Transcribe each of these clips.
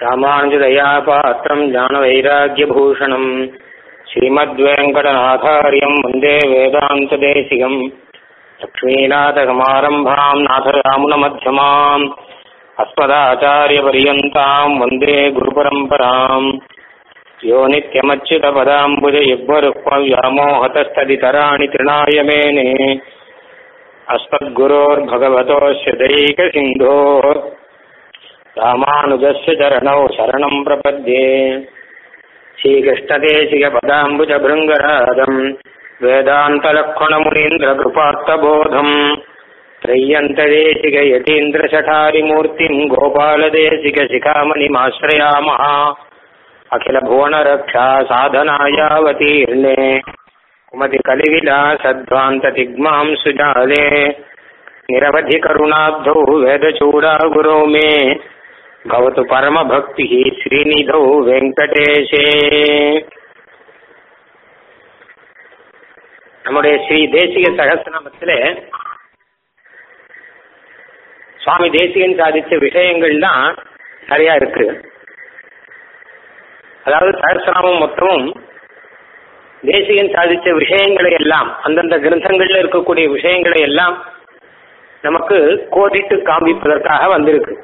ராமானுஜதயா பாத்திரம் ஞானவைராக்கியபூஷணம் ஸ்ரீமத்வேங்கடநாதாரியம் வந்தே வேதாந்ததேசிகம் லக்ஷ்மீநாதகமாரம்பாம் நாதராமுனமध्यமாம் अस्मदाचार्यपर्यन्ताम् वन्दे गुरुपरम्पराम् यो नित्यमच्युतपदाम्बुजयुग्मरुक्मव्यामोहतस्तदितराणि तृणाय मेने अस्मद्गुरोर्भगवतोऽस्य दैकसिन्धोः रामानुजस्य चरणौ शरणम् प्रपद्ये श्रीकृष्णदेशिकपदाम्बुजभृङ्गराजम् वेदान्तलक्ष्मणमुनीन्द्रकृपार्थबोधम् त्रय्यन्तदेशिकयतीन्द्रशठारिमूर्तिम् गोपालदेशिकशिखामणिमाश्रयामः अखिलभुवनरक्षा साधनायावतीर्णे कुमतिकलिविलासध्वान्ततिग्मां सुजाले निरवधिकरुणाब्धौ वेदचूडागुरो मे भवतु परमभक्तिः श्रीनिधौ வெங்கடேஷே நம்முடைய ஸ்ரீ தேசிக சகசிரநாமத்திலே சுவாமி தேசிகன் சாதிச்ச விஷயங்கள்லாம் நிறையா இருக்கு அதாவது சகசிரநாமம் மொத்தமும் தேசிகன் சாதிச்ச விஷயங்களை எல்லாம் அந்தந்த கிரந்தங்கள்ல இருக்கக்கூடிய விஷயங்களை எல்லாம் நமக்கு கோடிட்டு காண்பிப்பதற்காக வந்திருக்கு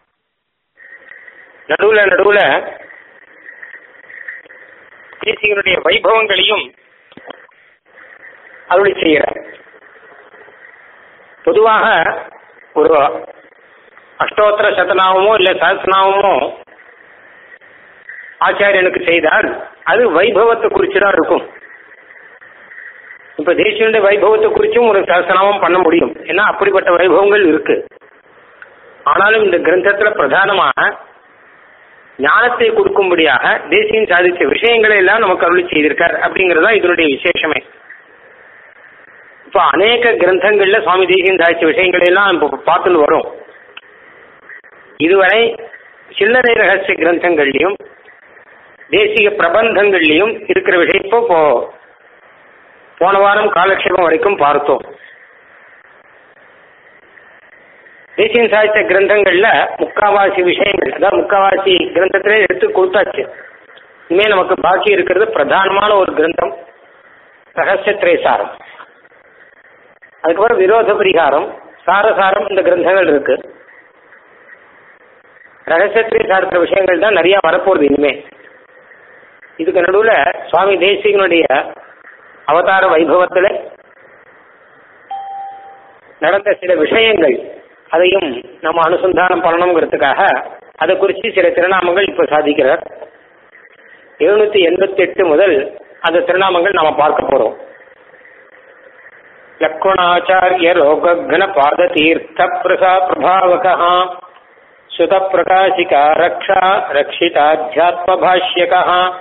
நடுவுல நடுவுல தேசிகனுடைய வைபவங்களையும் அருளி செய்கிறார் பொதுவாக ஒரு அஷ்டோத்திர சதநாமமோ இல்ல சஹசிரநாமமோ ஆச்சாரியனுக்கு செய்தால் அது வைபவத்தை குறித்து தான் இருக்கும் இப்ப தேசியனுடைய வைபவத்தை குறிச்சும் ஒரு சஹசிரநாமம் பண்ண முடியும் ஏன்னா அப்படிப்பட்ட வைபவங்கள் இருக்கு ஆனாலும் இந்த கிரந்தத்துல பிரதானமாக ஞானத்தை கொடுக்கும்படியாக தேசியம் சாதிச்ச விஷயங்களை எல்லாம் நமக்கு அருளி செய்திருக்கார் அப்படிங்கிறது தான் இதனுடைய விசேஷமே இப்போ அநேக கிரந்தங்கள்ல சுவாமி தேசியம் சாதிச்ச விஷயங்களை எல்லாம் இப்போ பார்த்துன்னு வரும் இதுவரை சில்லறை ரகசிய கிரந்தங்கள்லையும் தேசிய பிரபந்தங்கள்லையும் இருக்கிற விஷயம் இப்போ இப்போ போன வாரம் காலக்ஷேபம் வரைக்கும் பார்த்தோம் தேசியம் சாதித்த கிரந்தங்கள்ல முக்காவாசி விஷயங்கள் அதாவது முக்காவாசி கிரந்தத்திலே எடுத்து கொடுத்தாச்சு இனிமே நமக்கு பாக்கி இருக்கிறது பிரதானமான ஒரு கிரந்தம் ரகசிய திரேசாரம் அதுக்கப்புறம் விரோத பரிகாரம் சாரசாரம் இந்த கிரந்தங்கள் இருக்கு ரகசியத்திலே சார்ந்த விஷயங்கள் தான் நிறைய வரப்போகுது இனிமே இதுக்கு நடுவில் சுவாமி தேசிகனுடைய அவதார வைபவத்தில் நடந்த சில விஷயங்கள் அதையும் நம்ம அனுசந்தானம் பண்ணணுங்கிறதுக்காக அதை குறித்து சில திருநாமங்கள் இப்போ சாதிக்கிறார் எழுநூத்தி எண்பத்தி எட்டு முதல் அந்த திருநாமங்கள் நாம பார்க்க போறோம் லக்வணாச்சாரிய ரோகக்ன பாத தீர்த்த பிரசா பிரபாவக சுத பிரகாசிகா ரக்ஷா ரக்ஷிதாத்தியாத்ம பாஷ்யக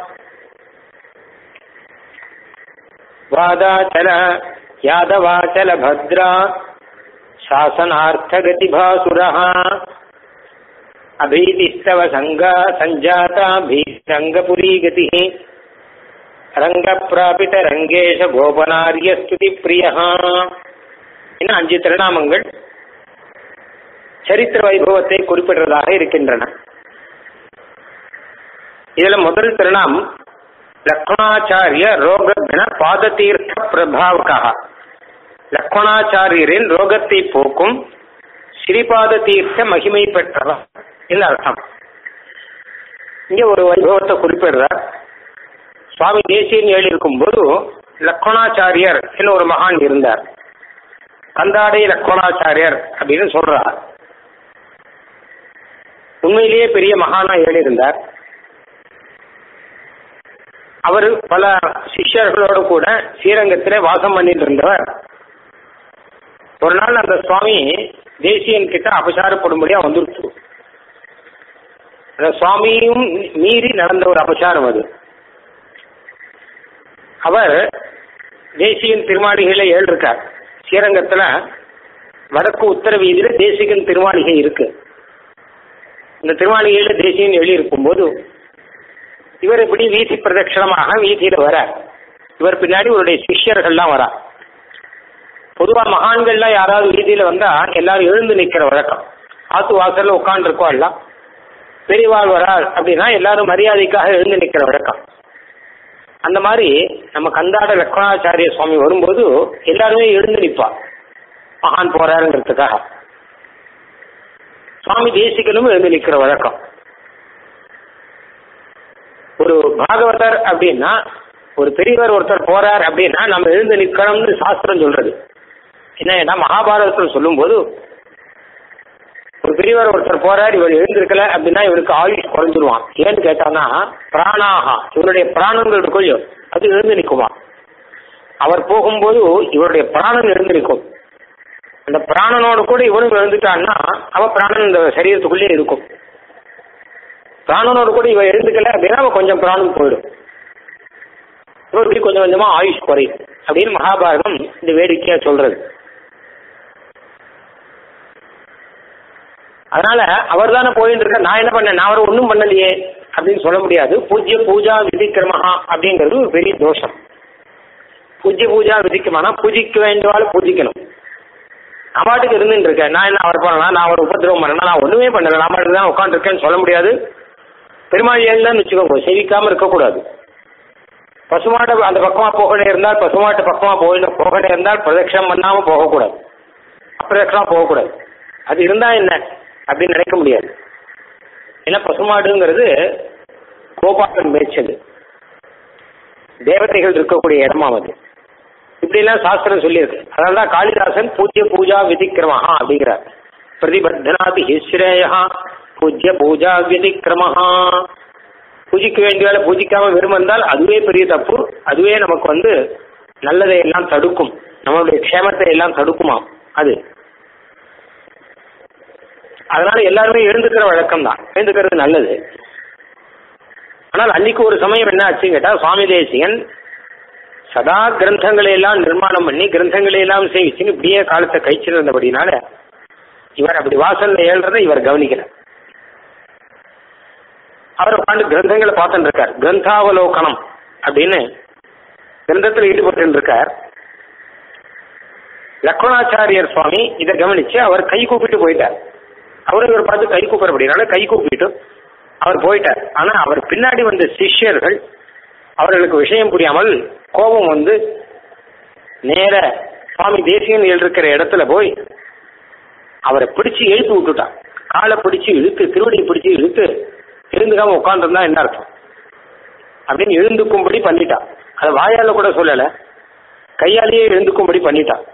வாதாச்சல யாதவாச்சல பத்ரா शासनार्थगतिभासुरः अभीतिस्तव सङ्गा सञ्जाता भीरङ्गपुरी गतिः ரங்கப்பிராபித ரங்கேஷ கோபனாரிய ஸ்துதி பிரியா இன்னும் அஞ்சு திருநாமங்கள் சரித்திர வைபவத்தை குறிப்பிடுறதாக இருக்கின்றன இதுல முதல் திருநாம் லக்ஷ்மணாச்சாரிய ரோகக்ன பாததீர்த்த பிரபாவகா லக்ஷ்மணாச்சாரியரின் ரோகத்தை போக்கும் ஸ்ரீபாத தீர்த்த மகிமை பெற்றவர் என்ன அர்த்தம் இங்க ஒரு வைபவத்தை குறிப்பிடுறார் சுவாமி தேசியன் எழுதியிருக்கும் போது லக்ஷ்மணாச்சாரியர் என்ன ஒரு மகான் இருந்தார் கந்தாடை லக்ஷ்மணாச்சாரியர் அப்படின்னு சொல்றார் உண்மையிலேயே பெரிய மகானா எழுதியிருந்தார் அவர் பல சிஷ்யர்களோடு கூட ஸ்ரீரங்கத்திலே வாசம் பண்ணிட்டு இருந்தவர் ஒரு நாள் அந்த சுவாமி தேசியன் கிட்ட அபசாரப்படும்படியா வந்துருச்சு அந்த சுவாமியும் மீறி நடந்த ஒரு அபசாரம் அது அவர் தேசியன் திருமாளிகையில ஏழு இருக்கார் ஸ்ரீரங்கத்துல வடக்கு உத்தர வீதியில தேசிகன் திருமாளிகை இருக்கு இந்த திருமாளிகையில தேசியன் எழுதியிருக்கும் போது இவர் இப்படி வீதி பிரதட்சணமாக வீதியில வர இவர் பின்னாடி இவருடைய சிஷ்யர்கள்லாம் வரா பொதுவா மகான்கள்லாம் யாராவது வீதியில வந்தா எல்லாரும் எழுந்து நிக்கிற வழக்கம் ஆத்து வாசல்ல உட்காந்துருக்கோம் எல்லாம் பெரியவாள் வராள் அப்படின்னா எல்லாரும் மரியாதைக்காக எழுந்து நிற்கிற வழக்கம் அந்த மாதிரி நம்ம கந்தாட லக்ஷ்மணாச்சாரிய சுவாமி வரும்போது எல்லாருமே எழுந்து நிற்பா மகான் போறாருங்கிறதுக்காக சுவாமி தேசிகனும் எழுந்து நிற்கிற வழக்கம் ஒரு பாகவதர் அப்படின்னா ஒரு பெரியவர் ஒருத்தர் போறார் அப்படின்னா நம்ம எழுந்து நிற்கணும்னு சாஸ்திரம் சொல்றது என்ன மகாபாரதத்தில் சொல்லும்போது ஒரு பெரியவர் ஒருத்தர் போறார் இவர் எழுந்திருக்கல அப்படின்னா இவருக்கு ஆயுஷ் குறைஞ்சிருவான் ஏன்னு கேட்டானா பிராணாகா இவருடைய பிராணங்கள் இருக்கும் அது எழுந்து நிற்குமா அவர் போகும்போது இவருடைய பிராணம் எழுந்து நிற்கும் அந்த பிராணனோட கூட இவரும் எழுந்துட்டான்னா அவ பிராணன் இந்த சரீரத்துக்குள்ளே இருக்கும் பிராணனோட கூட இவ எழுந்துக்கல அப்படின்னா அவ கொஞ்சம் பிராணம் போயிடும் இவருக்கு கொஞ்சம் கொஞ்சமா ஆயுஷ் குறையும் அப்படின்னு மகாபாரதம் இந்த வேடிக்கையா சொல்றது அதனால அவர் தானே போயிட்டு இருக்க நான் என்ன பண்ணேன் நான் அவர் ஒன்றும் பண்ணலையே அப்படின்னு சொல்ல முடியாது பூஜ்ய பூஜா விதிக்கிரமஹா அப்படிங்கிறது ஒரு பெரிய தோஷம் பூஜ்ய பூஜா விதிக்கமானா பூஜிக்க வேண்டியவாள் பூஜிக்கணும் நான் பாட்டுக்கு இருந்துட்டு இருக்கேன் நான் என்ன அவர் பண்ணலாம் நான் ஒரு உபதிரவம் பண்ணலாம் நான் ஒண்ணுமே பண்ணல நான் பாட்டுக்கு தான் உட்காந்துருக்கேன்னு சொல்ல முடியாது பெருமாள் ஏழுன்னு வச்சுக்கோங்க செவிக்காம இருக்கக்கூடாது பசுமாட்டை அந்த பக்கமா போகணே இருந்தால் பசுமாட்டு பக்கமா போக போகணே இருந்தால் பிரதட்சணம் பண்ணாம போகக்கூடாது அப்பிரதட்சணமா போகக்கூடாது அது இருந்தா என்ன அப்படின்னு நினைக்க முடியாது ஏன்னா பசுமாடுங்கிறது கோபாலன் மேய்ச்சது தேவதைகள் இருக்கக்கூடிய இடமா அது இப்படிலாம் சாஸ்திரம் சொல்லியிருக்கு அதனால தான் காளிதாசன் பூஜ்ய பூஜா விதிக்கிரமஹா அப்படிங்கிறார் பிரதிபத்தனாதி ஹிஸ்ரேயா பூஜ்ய பூஜா விதிக்கிரமஹா பூஜிக்க வேண்டிய வேலை பூஜிக்காம வெறும் வந்தால் அதுவே பெரிய தப்பு அதுவே நமக்கு வந்து நல்லதை எல்லாம் தடுக்கும் நம்மளுடைய க்ஷேமத்தை எல்லாம் தடுக்குமாம் அது அதனால எல்லாருமே எழுந்துக்கிற வழக்கம் தான் எழுந்துக்கிறது நல்லது ஆனால் அன்னைக்கு ஒரு சமயம் என்ன ஆச்சுன்னு கேட்டா சுவாமி தேசியன் சதா கிரந்தங்களை எல்லாம் நிர்மாணம் பண்ணி கிரந்தங்களை எல்லாம் சேவிச்சுன்னு இப்படியே காலத்தை கழிச்சிருந்தபடினால இவர் அப்படி வாசல்ல ஏழ்றதை இவர் கவனிக்கல அவர் உட்காந்து கிரந்தங்களை பார்த்துட்டு இருக்கார் கிரந்தாவலோகனம் அப்படின்னு கிரந்தத்தில் ஈடுபட்டு இருக்கார் லக்ஷ்மணாச்சாரியர் சுவாமி இதை கவனிச்சு அவர் கை கூப்பிட்டு போயிட்டார் அவரு இவர் பார்த்து கை கூப்பிட அப்படின்னால கை கூப்பிட்டு அவர் போயிட்டார் ஆனா அவர் பின்னாடி வந்த சிஷ்யர்கள் அவர்களுக்கு விஷயம் புரியாமல் கோபம் வந்து நேர சுவாமி தேசியன் இருக்கிற இடத்துல போய் அவரை பிடிச்சு எழுத்து விட்டுட்டான் காலை பிடிச்சு இழுத்து திருவடியை பிடிச்சு இழுத்து எழுந்துக்காம உட்காந்துருந்தா என்ன அர்த்தம் அப்படின்னு எழுந்துக்கும்படி பண்ணிட்டான் அதை வாயால கூட சொல்லல கையாலேயே எழுந்துக்கும்படி பண்ணிட்டான்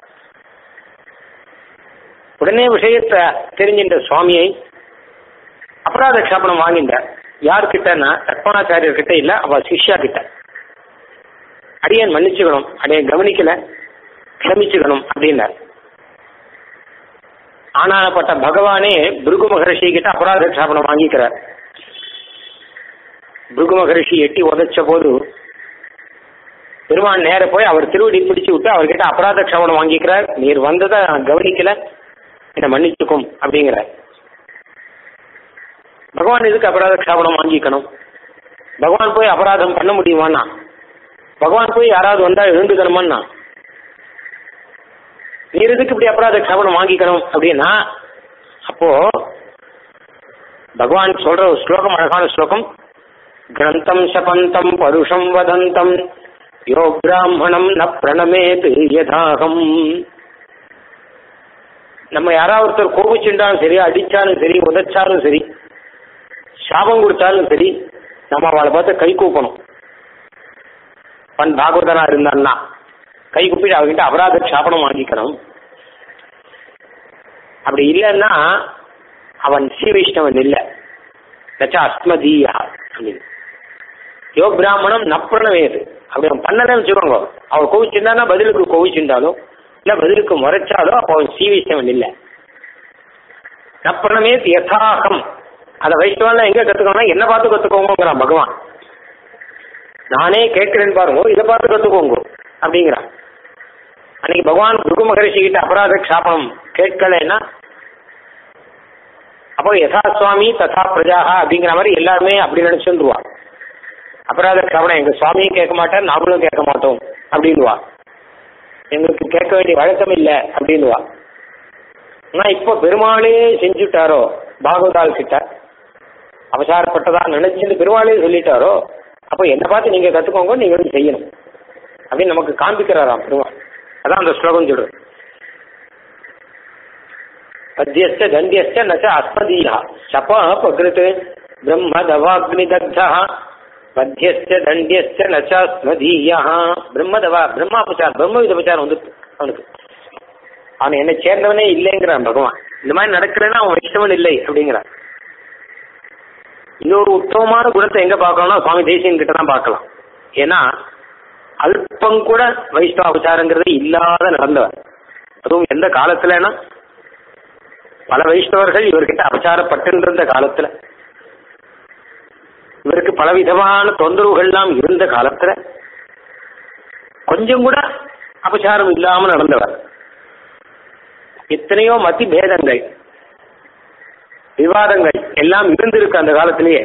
உடனே விஷயத்தை தெரிஞ்சின்ற சுவாமியை அபராத க்ஷாபனம் வாங்கிட்டார் யார்கிட்டன்னா லக்ஷ்மணாச்சாரியர் கிட்ட இல்ல அவ சிஷ்யா கிட்ட அடியன் மன்னிச்சுக்கணும் அடியன் கவனிக்கல க்ஷமிச்சுக்கணும் அப்படின்னார் ஆனானப்பட்ட பகவானே பிருகு மகரிஷி கிட்ட அபராத க்ஷாபனம் வாங்கிக்கிறார் பிருகு மகரிஷி எட்டி உதைச்ச போது பெருமான் நேர போய் அவர் திருவடி பிடிச்சு விட்டு அவர்கிட்ட அபராத க்ஷாபனம் வாங்கிக்கிறார் நீர் வந்ததை நான் கவனிக்கல என்னை மன்னிச்சுக்கும் அப்படிங்கிறார் பகவான் எதுக்கு அபராத க்ஷாபனம் வாங்கிக்கணும் பகவான் போய் அபராதம் பண்ண முடியுமாண்ணா பகவான் போய் யாராவது வந்தா எழுந்துக்கணுமாண்ணா நீர் எதுக்கு இப்படி அபராத க்ஷாபனம் வாங்கிக்கணும் அப்படின்னா அப்போ பகவான் சொல்ற ஒரு ஸ்லோகம் அழகான ஸ்லோகம் கிரந்தம் சபந்தம் பருஷம் வதந்தம் யோ பிராமணம் ந பிரணமேது யதாகம் நம்ம யாராவது ஒருத்தர் கோபிச்சுட்டாலும் சரி அடிச்சாலும் சரி உதைச்சாலும் சரி சாபம் கொடுத்தாலும் சரி நம்ம அவளை பார்த்து கை கூப்பணும் பன் பாகவதனா இருந்தான்னா கை கூப்பிட்டு அவகிட்ட அபராத சாபனம் வாங்கிக்கணும் அப்படி இல்லைன்னா அவன் ஸ்ரீ வைஷ்ணவன் இல்லை லட்சா அஸ்மதீயா அப்படின்னு யோ பிராமணம் நப்பிரணவேது அப்படி அவன் பண்ணலன்னு வச்சுக்கோங்க அவன் கோவிச்சிருந்தானா பதிலுக்கு கோவிச்சிருந்தாலும் இல்ல பதிலுக்கு முறைச்சாலும் அப்போ அவன் ஸ்ரீ வைஷ்ணவன் இல்லை நப்பிரணமே யதாகம் அதை வைஷ்ணவன் எங்க கத்துக்கணும் என்ன பார்த்து கத்துக்கோங்கிறான் பகவான் நானே கேட்கிறேன்னு பாருங்க இதை பார்த்து கத்துக்கோங்க அப்படிங்கிறான் அன்னைக்கு பகவான் குரு மகரிஷி கிட்ட அபராத க்ஷாபனம் கேட்கலைன்னா அப்போ யதா சுவாமி ததா பிரஜாகா அப்படிங்கிற மாதிரி எல்லாருமே அப்படி நினைச்சுருவா அபராத க்ஷாபனம் எங்க சுவாமியும் கேட்க மாட்டார் நாமளும் கேட்க மாட்டோம் அப்படின்வா எங்களுக்கு கேட்க வேண்டிய வழக்கம் இல்லை அப்படின்வா ஆனா இப்போ பெருமாளே செஞ்சுட்டாரோ பாகவதால் கிட்ட அபசாரப்பட்டதா நினைச்சுன்னு பெருமாளே சொல்லிட்டாரோ அப்போ என்னை பார்த்து நீங்க கத்துக்கோங்க நீங்களும் செய்யணும் அப்படின்னு நமக்கு காண்பிக்கிறாராம் பெருமாள் அதான் அந்த ஸ்லோகம் சொல்றது பத்தியஸ்ட தண்டியஸ்ட நச்ச அஸ்மதீயா சபா பகிருத் பிரம்ம தவாக்னிதக்தா பத்தியஸ்ட தண்டியஸ்ட நச்ச அஸ்மதீயா பிரம்ம தவா பிரம்மாபச்சாரம் பிரம்ம விதபச்சாரம் வந்து அவனுக்கு அவன் என்னை சேர்ந்தவனே இல்லைங்கிறான் பகவான் இந்த மாதிரி நடக்கிறேன்னா அவன் வைஷ்ணவன் இல்லை அப்படிங்கிறான் இன்னொரு உத்தமமான குணத்தை எங்க பார்க்கலாம்னா சுவாமி தேசியன் கிட்ட தான் பார்க்கலாம் ஏன்னா அல்பம் கூட வைஷ்ணவ அபச்சாரங்கிறது இல்லாத நடந்தவர் அதுவும் எந்த காலத்துலன்னா பல வைஷ்ணவர்கள் இவர்கிட்ட அபச்சாரப்பட்டிருந்த காலத்துல இவருக்கு பலவிதமான தொந்தரவுகள்லாம் இருந்த காலத்துல கொஞ்சம் கூட அபச்சாரம் இல்லாம நடந்தவர் எத்தனையோ மதி பேதங்கள் விவாதங்கள் எல்லாம் இருந்திருக்கு அந்த காலத்திலேயே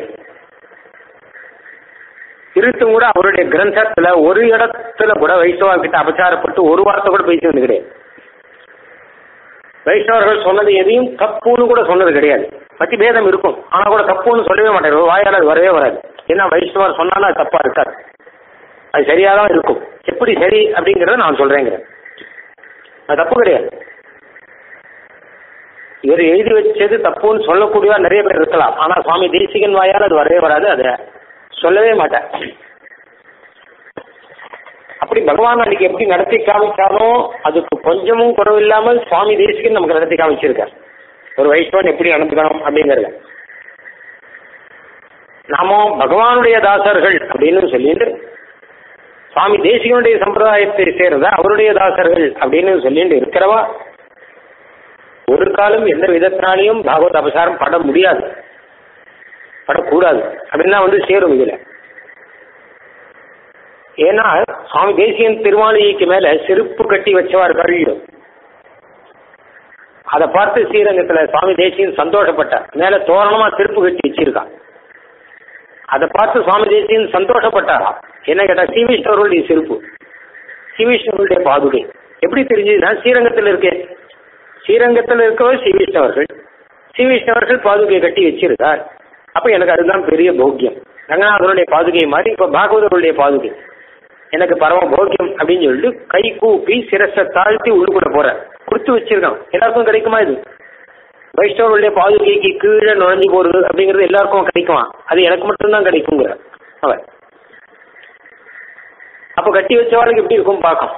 இருந்தும் கூட அவருடைய கிரந்தத்துல ஒரு இடத்துல கூட வைஷ்ணவா கிட்ட அபச்சாரப்பட்டு ஒரு வார்த்தை கூட பேசினது கிடையாது வைஷ்ணவர்கள் சொன்னது எதையும் தப்புன்னு கூட சொன்னது கிடையாது பத்தி பேதம் இருக்கும் ஆனா கூட தப்புன்னு சொல்லவே மாட்டார் வாயால் அது வரவே வராது ஏன்னா வைஷ்ணவர் சொன்னாலும் அது தப்பா இருக்காது அது சரியா தான் இருக்கும் எப்படி சரி அப்படிங்கறத நான் சொல்றேங்கிறேன் அது தப்பு கிடையாது இவர் எழுதி வச்சது தப்புன்னு சொல்லக்கூடியவா நிறைய பேர் இருக்கலாம் ஆனா சுவாமி தேசிகன் வாயால் அது வரவே வராது அதை சொல்லவே மாட்டேன் அப்படி பகவான் அன்னைக்கு எப்படி நடத்தி காமிச்சாரோ அதுக்கு கொஞ்சமும் குறவில்லாமல் சுவாமி தேசிகன் நமக்கு நடத்தி காமிச்சிருக்கார் ஒரு வைஷ்ணவன் எப்படி நடந்துக்கணும் அப்படிங்கறத நாமோ பகவானுடைய தாசர்கள் அப்படின்னு சொல்லிட்டு சுவாமி தேசிகனுடைய சம்பிரதாயத்தை சேர்ந்த அவருடைய தாசர்கள் அப்படின்னு சொல்லிட்டு இருக்கிறவா ஒரு காலம் எந்த விதத்தினாலையும் பாகவத அபசாரம் பட முடியாது படக்கூடாது அப்படின்னா வந்து சேரும் இதுல ஏன்னா சுவாமி தேசியன் திருமாளிகைக்கு மேல செருப்பு கட்டி வச்சவார் கருவியும் அதை பார்த்து ஸ்ரீரங்கத்துல சுவாமி தேசியன் சந்தோஷப்பட்டார் மேல தோரணமா செருப்பு கட்டி வச்சிருக்கான் அதை பார்த்து சுவாமி தேசியன் சந்தோஷப்பட்டாராம் என்ன கேட்டா ஸ்ரீவிஷ்ணவருடைய செருப்பு ஸ்ரீவிஷ்ணவருடைய பாதுகை எப்படி தெரிஞ்சதுன்னா ஸ்ரீரங்கத்தில் இருக்கேன் ஸ்ரீரங்கத்தில் இருக்கவர் ஸ்ரீவிஷ்ணவர்கள் ஸ்ரீவிஷ்ணவர்கள் பாதுகை கட்டி வச்சிருக்கார் அப்ப எனக்கு அதுதான் பெரிய போக்கியம் ரங்கநாதருடைய பாதுகை மாதிரி இப்ப பாகவதருடைய பாதுகை எனக்கு பரம போக்கியம் அப்படின்னு சொல்லிட்டு கை கூப்பி சிரசை தாழ்த்தி உள்ளுக்குள்ள போற கொடுத்து வச்சிருக்கான் எல்லாருக்கும் கிடைக்குமா இது வைஷ்ணவருடைய பாதுகைக்கு கீழே நுழைஞ்சு போறது அப்படிங்கிறது எல்லாருக்கும் கிடைக்குமா அது எனக்கு மட்டும்தான் கிடைக்குங்கிற அவர் அப்ப கட்டி வச்சவாளுக்கு எப்படி இருக்கும் பார்க்கும்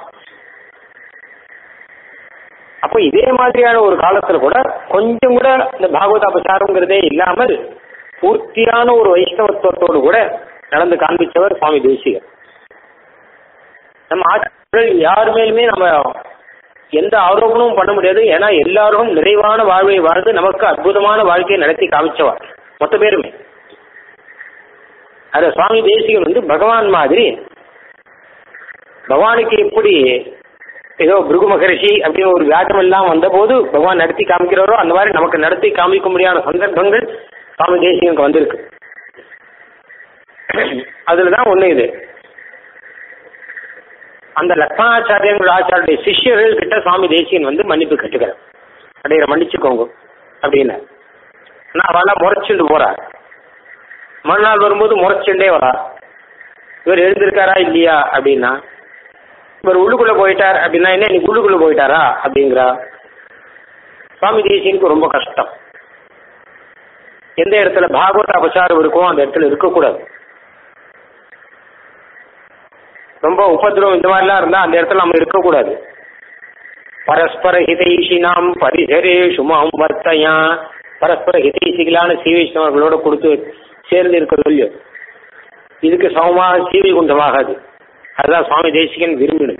அப்போ இதே மாதிரியான ஒரு காலத்துல கூட கொஞ்சம் கூட இந்த பாகவத அபசாரங்கிறதே இல்லாமல் பூர்த்தியான ஒரு வைஷ்ணவத்துவத்தோடு கூட நடந்து காண்பிச்சவர் சுவாமி தேசிகர் நம்ம ஆச்சாரியர்கள் யார் மேலுமே நம்ம எந்த ஆரோபணமும் பண்ண முடியாது ஏன்னா எல்லாரும் நிறைவான வாழ்வை வாழ்ந்து நமக்கு அற்புதமான வாழ்க்கையை நடத்தி காமிச்சவர் மொத்த பேருமே அது சுவாமி தேசிகன் வந்து பகவான் மாதிரி பகவானுக்கு எப்படி ஏதோ பிருகு மகரிஷி அப்படின்னு ஒரு வியாஜம் எல்லாம் வந்தபோது பகவான் நடத்தி காமிக்கிறாரோ அந்த மாதிரி நமக்கு நடத்தி காமிக்க முடியாத சந்தர்ப்பங்கள் சுவாமி தேசிகனுக்கு வந்திருக்கு அதுலதான் ஒண்ணு இது அந்த லக்ஷ்மணாச்சாரியங்களோட ஆச்சாரிய சிஷ்யர்கள் கிட்ட சுவாமி தேசியன் வந்து மன்னிப்பு கட்டுக்கிறார் அடையிற மன்னிச்சுக்கோங்க அப்படின்னு நான் அவெல்லாம் முறைச்சுட்டு போறார் மறுநாள் வரும்போது முறைச்சுட்டே வரா இவர் எழுந்திருக்காரா இல்லையா அப்படின்னா இவர் உள்ளுக்குள்ள போயிட்டார் அப்படின்னா என்ன இன்னைக்கு உள்ளுக்குள்ள போயிட்டாரா அப்படிங்கிறா சுவாமி தேசியனுக்கு ரொம்ப கஷ்டம் எந்த இடத்துல பாகவத அபசாரம் இருக்கோ அந்த இடத்துல இருக்கக்கூடாது ரொம்ப உபதிரவம் இந்த மாதிரிலாம் இருந்தா அந்த இடத்துல நம்ம இருக்கக்கூடாது பரஸ்பர ஹிதைஷினாம் பரிசரேஷு மாம் வர்த்தையா பரஸ்பர ஹிதைஷிகளான சீவைஷ்ணவர்களோட கொடுத்து சேர்ந்து இருக்க சொல்லியோ இதுக்கு சமமாக சீவை குண்டமாகாது அதுதான் சுவாமி தேசிகன் விரும்பினது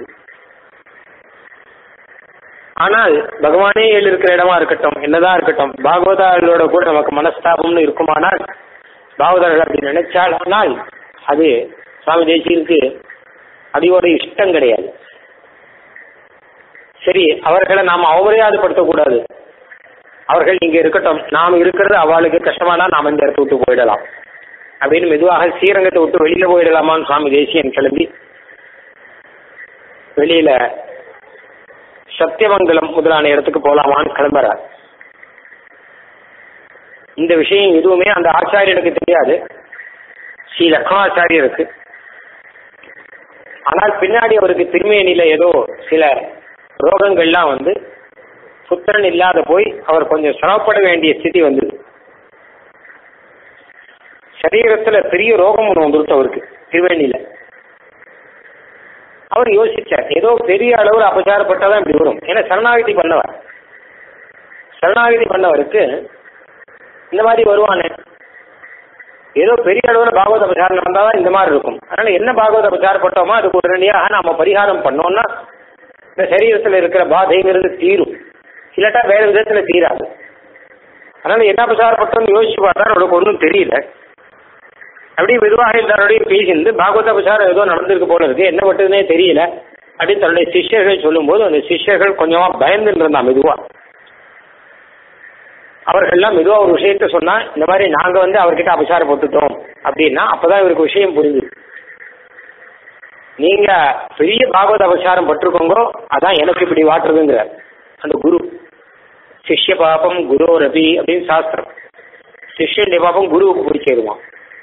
ஆனால் பகவானே ஏழு இருக்கிற இடமா இருக்கட்டும் என்னதான் இருக்கட்டும் பாகவதார்களோட கூட நமக்கு மனஸ்தாபம்னு இருக்குமானால் பாகவதர்கள் அப்படி நினைச்சால் ஆனால் அது சுவாமி தேசியனுக்கு அடியோட இஷ்டம் கிடையாது சரி அவர்களை நாம் அவமரியாதைப்படுத்தக்கூடாது அவர்கள் இங்க இருக்கட்டும் நாம் இருக்கிறது அவளுக்கு கஷ்டமானா நாம் இந்த இடத்த விட்டு போயிடலாம் அப்படின்னு மெதுவாக ஸ்ரீரங்கத்தை விட்டு வெளியில போயிடலாமான்னு சுவாமி தேசியன் கிளம்பி வெளியில சத்தியமங்கலம் முதலான இடத்துக்கு போலாமான்னு கிளம்புறார் இந்த விஷயம் எதுவுமே அந்த ஆச்சாரியனுக்கு தெரியாது ஸ்ரீ லக்ஷ்மணாச்சாரியருக்கு ஆனால் பின்னாடி அவருக்கு திருமேனியில ஏதோ சில ரோகங்கள்லாம் வந்து புத்திரன் இல்லாத போய் அவர் கொஞ்சம் சிரமப்பட வேண்டிய ஸ்திதி வந்தது சரீரத்துல பெரிய ரோகம் ஒன்று வந்துருச்சு அவருக்கு திருவேணியில அவர் யோசிச்சார் ஏதோ பெரிய அளவில் அபச்சாரப்பட்டாதான் இப்படி வரும் ஏன்னா சரணாகதி பண்ணவர் சரணாகதி பண்ணவருக்கு இந்த மாதிரி வருவானே ஏதோ பெரிய அளவில் பாகவத பிரச்சாரம் நடந்தாதான் இந்த மாதிரி இருக்கும் அதனால என்ன பாகவத பிரச்சாரப்பட்டோமோ அதுக்கு உடனடியாக நாம பரிகாரம் பண்ணோம்னா இந்த சரீரத்தில் இருக்கிற பாதைங்கிறது தீரும் இல்லாட்டா வேற விதத்துல தீராது அதனால என்ன பிரச்சாரப்பட்டோம்னு யோசிச்சு பார்த்தா அவருக்கு ஒன்றும் தெரியல அப்படியே மெதுவாக எல்லாரோடையும் பேசியிருந்து பாகவத பிரச்சாரம் ஏதோ நடந்திருக்கு போல இருக்கு என்ன பட்டதுன்னே தெரியல அப்படின்னு தன்னுடைய சிஷ்யர்கள் சொல்லும்போது அந்த சிஷ்யர்கள் கொஞ்சமா பயந்துட்டு இருந்தான் மெதுவா அவர்கள்லாம் மெதுவா ஒரு விஷயத்த சொன்னா இந்த மாதிரி நாங்க வந்து அவர்கிட்ட அபசாரப்பட்டுட்டோம் அப்படின்னா அப்பதான் இவருக்கு விஷயம் புரிஞ்சுது நீங்க பெரிய பாகவத அபசாரம் பட்டிருக்கோங்கோ அதான் எனக்கு இப்படி வாட்டுறதுங்கிறார் அந்த குரு சிஷ்ய பாபம் குரு ரபி அப்படின்னு சாஸ்திரம் சிஷ்யனுடைய பாபம் குருவுக்கு போய் சேருவான்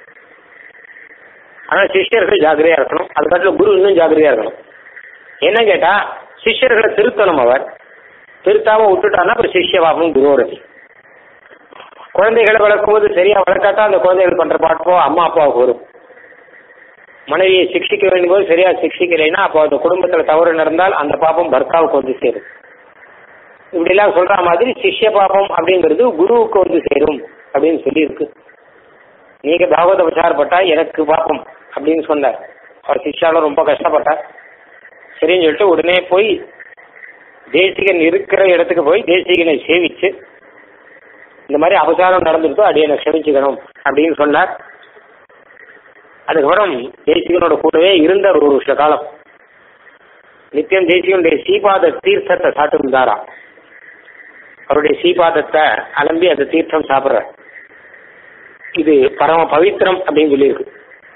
ஆனா சிஷ்யர்கள் ஜாகிரதையா இருக்கணும் அதுக்காட்டில் குரு இன்னும் ஜாகிரதையா இருக்கணும் என்ன கேட்டா சிஷ்யர்களை திருத்தணும் அவர் திருத்தாம விட்டுட்டான்னா அப்புறம் சிஷ்ய பாபம் குரு ரபி குழந்தைகளை வளர்க்கும்போது சரியா வளர்க்காட்டா அந்த குழந்தைகள் பண்ற பாட்டோ அம்மா அப்பாவுக்கு வரும் மனைவியை சிக்ஷிக்க வேண்டும் போது சரியா சிக்ஷிக்கலைன்னா அப்போ அந்த குடும்பத்துல தவறு நடந்தால் அந்த பாப்பம் பர்த்தாவுக்கு வந்து சேரும் இப்படி எல்லாம் சொல்ற மாதிரி சிஷ்ய பாபம் அப்படிங்கிறது குருவுக்கு வந்து சேரும் அப்படின்னு சொல்லியிருக்கு நீங்க பாகவத விசாரப்பட்டா எனக்கு பாப்பம் அப்படின்னு சொன்னார் அவர் சிஷ்யாலும் ரொம்ப கஷ்டப்பட்டார் சரின்னு சொல்லிட்டு உடனே போய் தேசிகன் இருக்கிற இடத்துக்கு போய் தேசிகனை சேவிச்சு இந்த மாதிரி அபசாரம் நடந்துருக்கோ அடியனை க்ஷமிச்சுக்கணும் அப்படின்னு சொன்னார் அதுக்கப்புறம் தேசிகனோட கூடவே இருந்தார் ஒரு சில காலம் நித்தியம் தேசிகனுடைய சீபாத தீர்த்தத்தை சாப்பிட்டு இருந்தாரா அவருடைய சீபாதத்தை அலம்பி அந்த தீர்த்தம் சாப்பிட்ற இது பரம பவித்திரம் அப்படின்னு சொல்லியிருக்கு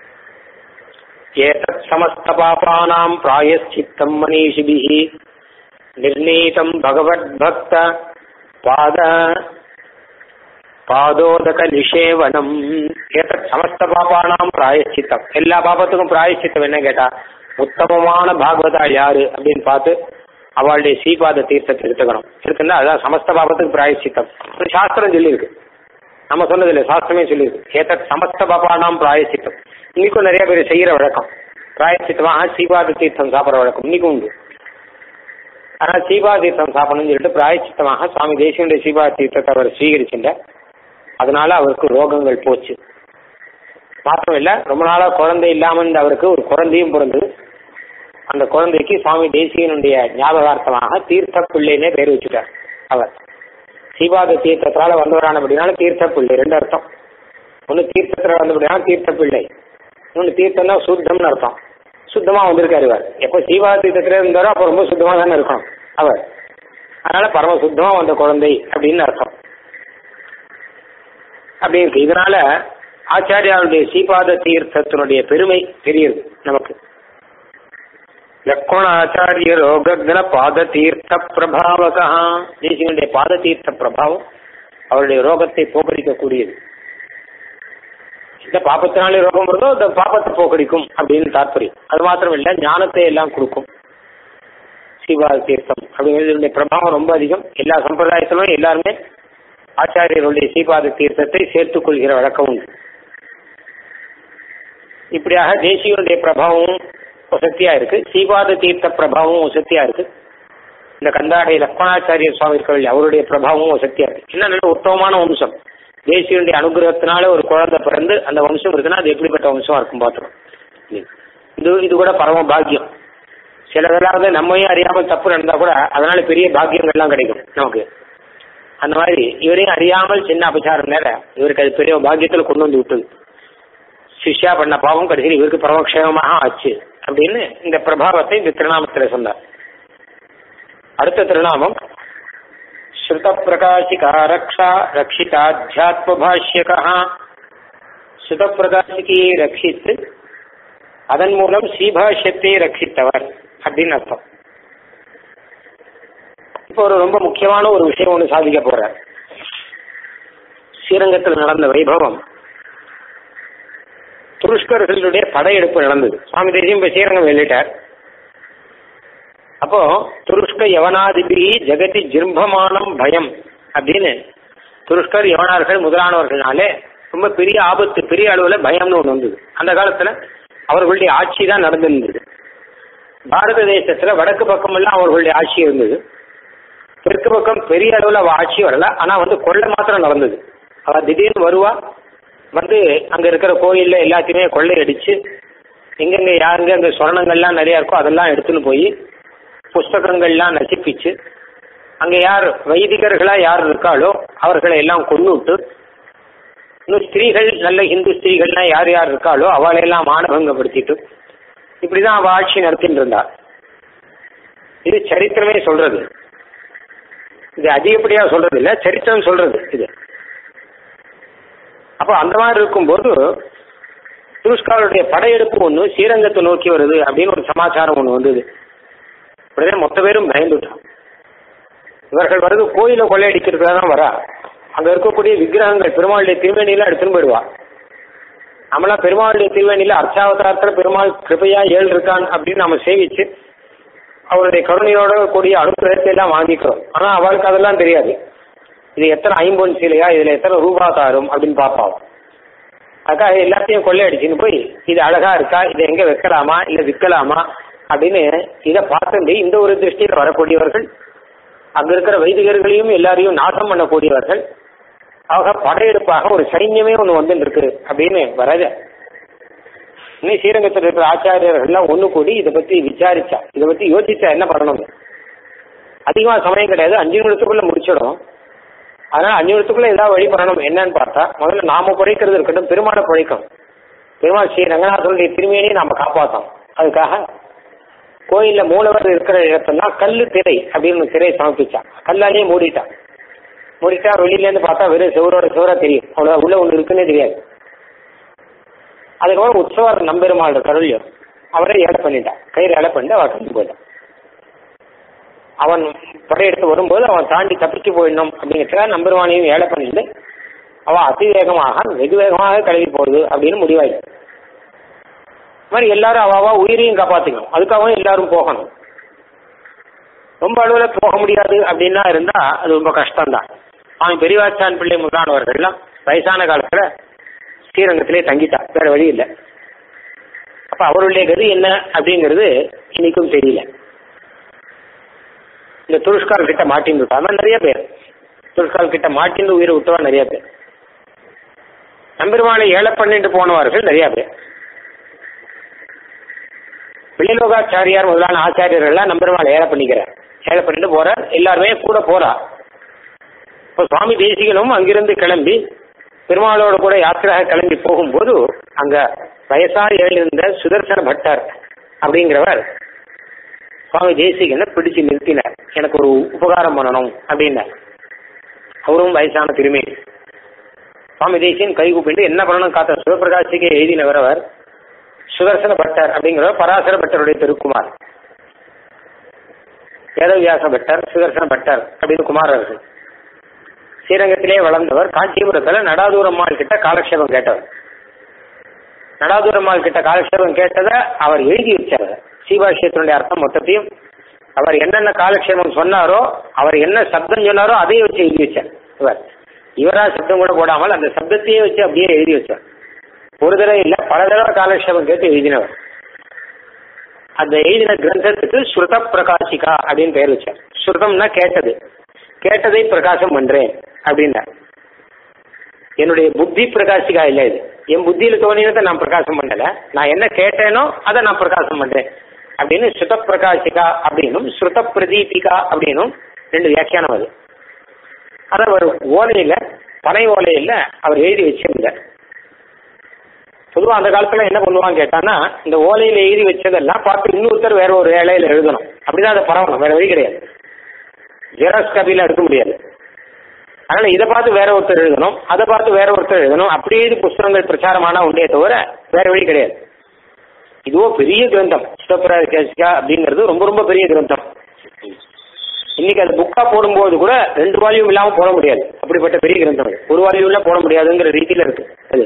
ஏதத் சமஸ்த பாபானாம் பிராயச்சித்தம் மனிஷிபிஹி நிர்ணீதம் பகவத் பக்த பாத பாதோதக நிஷேவனம் ஏதத் சமஸ்த பாபானாம் பிராயச்சித்தம் எல்லா பாபத்துக்கும் பிராயச்சித்தம் என்ன கேட்டா உத்தமமான பாகவதா யாரு அப்படின்னு பார்த்து அவளுடைய சீபாத தீர்த்தத்தை எடுத்துக்கணும் எடுத்துன்னா அதான் சமஸ்த பாபத்துக்கு பிராயச்சித்தம் ஒரு சாஸ்திரம் சொல்லியிருக்கு நம்ம சொன்னது இல்லை சாஸ்திரமே சொல்லியிருக்கு ஏதத் சமஸ்த பாபானாம் பிராயச்சித்தம் இன்னைக்கும் நிறைய பேர் செய்யற வழக்கம் பிராயச்சித்தமாக சீபாத தீர்த்தம் சாப்பிட்ற வழக்கம் இன்னைக்கும் உண்டு ஆனால் சீபாத தீர்த்தம் சாப்பிடணும்னு சொல்லிட்டு பிராயச்சித்தமாக சுவாமி தேசியனுடைய சீபாத தீர்த்தத்தை அவர் ஸ்வீகரிச்சுட்ட அதனால அவருக்கு ரோகங்கள் போச்சு மாத்திரம் இல்ல ரொம்ப நாளா குழந்தை இல்லாம இருந்த அவருக்கு ஒரு குழந்தையும் பிறந்தது அந்த குழந்தைக்கு சுவாமி தேசியனுடைய ஞாபகார்த்தமாக தீர்த்த பிள்ளைன்னே பேர் வச்சுட்டார் அவர் சீபாத தீர்த்தத்தால வந்தவரான அப்படின்னால தீர்த்த பிள்ளை ரெண்டு அர்த்தம் ஒன்னு தீர்த்தத்துல வந்தபடியான தீர்த்த பிள்ளை இன்னொன்னு தீர்த்தம்னா சுத்தம்னு அர்த்தம் சுத்தமா வந்திருக்காரு இவர் எப்போ சீபாத தீர்த்தத்துல இருந்தாரோ அப்போ ரொம்ப சுத்தமா தானே இருக்கணும் அவர் அதனால பரம சுத்தமா வந்த குழந்தை அப்படின்னு அர்த்தம் அப்படி இருக்கு இதனால ஆச்சாரியாவுடைய சீபாத தீர்த்தத்தினுடைய பெருமை தெரியுது நமக்கு லக்ஷ்மண ஆச்சாரிய ரோகக்ன பாத தீர்த்த பிரபாவகா தேசியனுடைய பாத தீர்த்த பிரபாவம் அவருடைய ரோகத்தை போக்கடிக்கக்கூடியது இந்த பாப்பத்தினாலே ரோகம் வருதோ இந்த பாப்பத்தை போக்கடிக்கும் அப்படின்னு தாற்பயம் அது மாத்திரம் இல்லை ஞானத்தை எல்லாம் கொடுக்கும் சீபாத தீர்த்தம் அப்படிங்கிறது பிரபாவம் ரொம்ப அதிகம் எல்லா சம்பிரதாயத்திலும் எல்லாருமே ஆச்சாரியருடைய சீபாத தீர்த்தத்தை சேர்த்துக் கொள்கிற வழக்கம் உண்டு இப்படியாக தேசியனுடைய பிரபாவமும் வசத்தியா இருக்கு சீபாத தீர்த்த பிரபாவமும் வசத்தியா இருக்கு இந்த கந்தாடை லக்ஷ்மணாச்சாரிய சுவாமிகள் அவருடைய பிரபாவமும் வசத்தியா இருக்கு என்ன நல்ல உத்தமமான வம்சம் தேசியனுடைய அனுகிரகத்தினால ஒரு குழந்தை பிறந்து அந்த வம்சம் இருக்குன்னா அது எப்படிப்பட்ட வம்சமா இருக்கும் பார்த்துரும் இது இது கூட பரம பாக்கியம் சிலதெல்லாம் நம்மையும் அறியாமல் தப்பு நடந்தா கூட அதனால பெரிய பாக்கியங்கள்லாம் கிடைக்கும் நமக்கு அந்த மாதிரி இவரையும் அறியாமல் சின்ன அபச்சாரம் நேர இவருக்கு அது பெரிய பாக்கியத்துல கொண்டு வந்து விட்டது சிஷ்யா பண்ண பாவம் கடைசியில் இவருக்கு பரமக்ஷேமமாக ஆச்சு அப்படின்னு இந்த பிரபாவத்தை இந்த திருநாமத்தில் சொன்னார் அடுத்த திருநாமம் ஸ்ருத பிரகாசிகா ரக்ஷா ரக்ஷிதாத்தியாத்ம பாஷ்யகா ஸ்ருத பிரகாசிகையை ரட்சித்து அதன் மூலம் ஸ்ரீபாஷ்யத்தை ரட்சித்தவர் அப்படின்னு அர்த்தம் இப்போ ஒரு ரொம்ப முக்கியமான ஒரு விஷயம் ஒன்று சாதிக்க போறார் ஸ்ரீரங்கத்தில் நடந்த வைபவம் துருஷ்கர்களுடைய படையெடுப்பு நடந்தது சுவாமி தேசியம் இப்ப ஸ்ரீரங்கம் வெளியிட்டார் அப்போ துருஷ்க யவனாதிபி ஜெகதி ஜிம்பமானம் பயம் அப்படின்னு துருஷ்கர் யவனார்கள் முதலானவர்களாலே ரொம்ப பெரிய ஆபத்து பெரிய அளவுல பயம்னு ஒண்ணு வந்தது அந்த காலத்துல அவர்களுடைய ஆட்சி தான் நடந்திருந்தது பாரத தேசத்துல வடக்கு பக்கம் எல்லாம் அவர்களுடைய ஆட்சி இருந்தது தெற்கு பக்கம் பெரிய அளவுல அவ ஆட்சி வரல ஆனா வந்து கொள்ளை மாத்திரம் நடந்தது அவ திடீர்னு வருவா வந்து அங்க இருக்கிற கோயில்ல எல்லாத்தையுமே கொள்ளையடிச்சு எங்கெங்க யாருங்க அந்த சொர்ணங்கள்லாம் நிறைய இருக்கோ அதெல்லாம் எடுத்துன்னு போய் புஸ்தகங்கள்லாம் நசிப்பிச்சு அங்க யார் வைதிகர்களா யார் இருக்காளோ அவர்களை எல்லாம் கொன்னுட்டு இன்னும் ஸ்திரீகள் நல்ல இந்து ஸ்திரீகள்லாம் யார் யார் இருக்காளோ அவளையெல்லாம் மானபங்கப்படுத்திட்டு இப்படிதான் அவ ஆட்சி நடத்திட்டு இருந்தா இது சரித்திரமே சொல்றது இது அதிகப்படியா சொல்றது இல்ல சரித்திரம் சொல்றது இது அப்போ அந்த மாதிரி இருக்கும்போது துருஷ்காருடைய படையெடுப்பு ஒன்று ஸ்ரீரங்கத்தை நோக்கி வருது அப்படின்னு ஒரு சமாச்சாரம் ஒன்று வந்தது உடனே மொத்த பேரும் பயந்துட்டான் இவர்கள் வருது கோயிலை கொள்ளையடிக்கிறதுக்காக தான் வரா அங்க இருக்கக்கூடிய விக்கிரகங்கள் பெருமாளுடைய திருவேணியில எடுத்துன்னு போயிடுவா நம்மளாம் பெருமாளுடைய திருவேணியில அர்ச்சாவதாரத்துல பெருமாள் கிருபையா ஏழு இருக்கான் அப்படின்னு நம்ம சேவிச்சு அவருடைய கருணையோட கூடிய அனுகிரகத்தை எல்லாம் வாங்கிக்கிறோம் ஆனா அவளுக்கு அதெல்லாம் தெரியாது இது எத்தனை ஐம்பொன் சீலையா இதுல எத்தனை ரூபா தாரும் அப்படின்னு பார்ப்பான் அதுக்காக எல்லாத்தையும் கொள்ளையடிச்சுன்னு போய் இது அழகா இருக்கா இதை எங்க வைக்கலாமா இல்ல விற்கலாமா அப்படின்னு இதை பார்த்துட்டு இந்த ஒரு திருஷ்டியில் வரக்கூடியவர்கள் அங்க இருக்கிற வைதிகர்களையும் எல்லாரையும் நாசம் பண்ணக்கூடியவர்கள் ஆக படையெடுப்பாக ஒரு சைன்யமே ஒன்று வந்து இருக்கு அப்படின்னு வரத இன்னும் ஸ்ரீரங்கத்தில் இருக்கிற ஆச்சாரியர்கள்லாம் ஒன்று கூடி இதை பத்தி விசாரிச்சா இதை பத்தி யோசிச்சா என்ன பண்ணணும் அதிகமாக சமயம் கிடையாது அஞ்சு நிமிடத்துக்குள்ள முடிச்சிடும் அதனால அஞ்சு நிமிடத்துக்குள்ள ஏதாவது வழி பண்ணணும் என்னன்னு பார்த்தா முதல்ல நாம பிழைக்கிறது இருக்கட்டும் பெருமாளை பிழைக்கும் பெருமாள் ஸ்ரீ ரங்கநாதனுடைய திருமையினையே நாம காப்பாற்றோம் அதுக்காக கோயில்ல மூலவர் இருக்கிற இடத்தெல்லாம் கல்லு திரை அப்படின்னு ஒரு திரையை சமர்ப்பிச்சான் கல்லாலேயே மூடிட்டான் மூடிட்டா வெளியில இருந்து பார்த்தா வெறும் செவரோட செவரா தெரியும் அவ்வளவு உள்ள ஒண்ணு இருக்குன்னே தெரியாது அதுக்கப்புறம் உற்சவர் நம்பெருமாள் கருளியம் அவரை ஏழை பண்ணிட்டான் கயிறு ஏழை பண்ணிட்டு அவர் கண்டு போயிட்டான் அவன் படையெடுத்து வரும்போது அவன் தாண்டி தப்பிச்சு போயிடணும் அப்படிங்கிறதுக்காக நம்பெருமானையும் ஏழை பண்ணிட்டு அவன் அதிவேகமாக வெகு வேகமாக கிளம்பி போகுது அப்படின்னு முடிவாயிடுச்சு மாதிரி எல்லாரும் அவாவா உயிரையும் காப்பாத்திக்கணும் அதுக்காகவும் எல்லாரும் போகணும் ரொம்ப அளவில் போக முடியாது அப்படின்னா இருந்தா அது ரொம்ப கஷ்டம்தான் அவன் பெரியவாச்சான் பிள்ளை முதலானவர்கள்லாம் வயசான காலத்துல ஸ்ரீரங்கத்திலே தங்கிட்டா வேற வழி இல்லை அப்ப அவருடைய கதி என்ன அப்படிங்கிறது இன்னைக்கும் தெரியல இந்த துருஷ்கார் கிட்ட மாட்டின்னு விட்டா நிறைய பேர் துருஷ்கார் கிட்ட மாட்டின்னு உயிரை விட்டவா நிறைய பேர் நம்பெருமாளை ஏழை பண்ணிட்டு போனவர்கள் நிறைய பேர் வில்லிலோகாச்சாரியார் முதலான ஆச்சாரியர்கள்லாம் நம்பெருமாள் ஏழை பண்ணிக்கிறார் ஏழை பண்ணிட்டு போறார் எல்லாருமே கூட போறா இப்போ சுவாமி தேசிகனும் அங்கிருந்து கிளம்பி பெருமாளோட கூட யாத்திராக கிளம்பி போகும்போது அங்க வயசா எழுந்த சுதர்சன பட்டர் அப்படிங்கிறவர் சுவாமி தேசிகனை பிடிச்சு நிறுத்தினார் எனக்கு ஒரு உபகாரம் பண்ணணும் அப்படின்னார் அவரும் வயசான திரும்பி சுவாமி தேசியன் கை கூப்பிட்டு என்ன பண்ணணும் காத்த சிவபிரகாசிக்கு எழுதினவர் அவர் சுதர்சன பட்டர் அப்படிங்கிறவர் பராசர பட்டருடைய திருக்குமார் வேதவியாச பட்டர் சுதர்சன பட்டர் அப்படின்னு குமாரர்கள் ஸ்ரீரங்கத்திலே வளர்ந்தவர் காஞ்சிபுரத்துல நடாதூரம்மாள் கிட்ட காலக்ஷேபம் கேட்டவர் நடாதூரம்மாள் கிட்ட காலக்ஷேபம் கேட்டதை அவர் எழுதி வச்சார் சீபாஷ்யத்தினுடைய அர்த்தம் மொத்தத்தையும் அவர் என்னென்ன காலக்ஷேபம் சொன்னாரோ அவர் என்ன சப்தம் சொன்னாரோ அதையே வச்சு எழுதி வச்சார் இவர் இவரா சப்தம் கூட போடாமல் அந்த சப்தத்தையே வச்சு அப்படியே எழுதி வச்சார் ஒரு தடவை இல்லை பல தடவை காலக்ஷேபம் கேட்டு எழுதினவர் அந்த எழுதின கிரந்தத்துக்கு ஸ்ருத பிரகாசிகா அப்படின்னு பெயர் வச்சார் ஸ்ருதம்னா கேட்டது கேட்டதை பிரகாசம் பண்றேன் அப்படின்னார் என்னுடைய புத்தி பிரகாசிகா இல்லை இது என் புத்தியில தோணினதை நான் பிரகாசம் பண்ணல நான் என்ன கேட்டேனோ அதை நான் பிரகாசம் பண்றேன் அப்படின்னு ஸ்ருத பிரகாசிகா அப்படின்னும் ஸ்ருத பிரதீபிகா அப்படின்னும் ரெண்டு வியாக்கியானம் அது அதை அவர் ஓலையில பனை ஓலையில அவர் எழுதி வச்சிருந்தார் பொதுவாக அந்த காலத்துல என்ன பண்ணுவாங்க கேட்டான்னா இந்த ஓலையில எழுதி வச்சதெல்லாம் பார்த்து இன்னொருத்தர் வேற ஒரு வேலையில எழுதணும் அப்படிதான் அதை பரவணும் வேற வழி கிடையாது ஜெராக்ஸ் காப்பியில எடுக்க முடியாது அதனால இதை பார்த்து வேற ஒருத்தர் எழுதணும் அதை பார்த்து வேற ஒருத்தர் எழுதணும் அப்படியே இது புஸ்தகங்கள் பிரச்சாரமானா உண்டே தவிர வேற வழி கிடையாது இதுவோ பெரிய கிரந்தம் சிவபிரகாசிகா அப்படிங்கிறது ரொம்ப ரொம்ப பெரிய கிரந்தம் இன்னைக்கு அது புக்கா போடும்போது கூட ரெண்டு வால்யூம் இல்லாம போட முடியாது அப்படிப்பட்ட பெரிய கிரந்தம் அது. ஒரு வால்யூம்ல போட முடியாதுங்கிற ரீதியில இருக்கு அது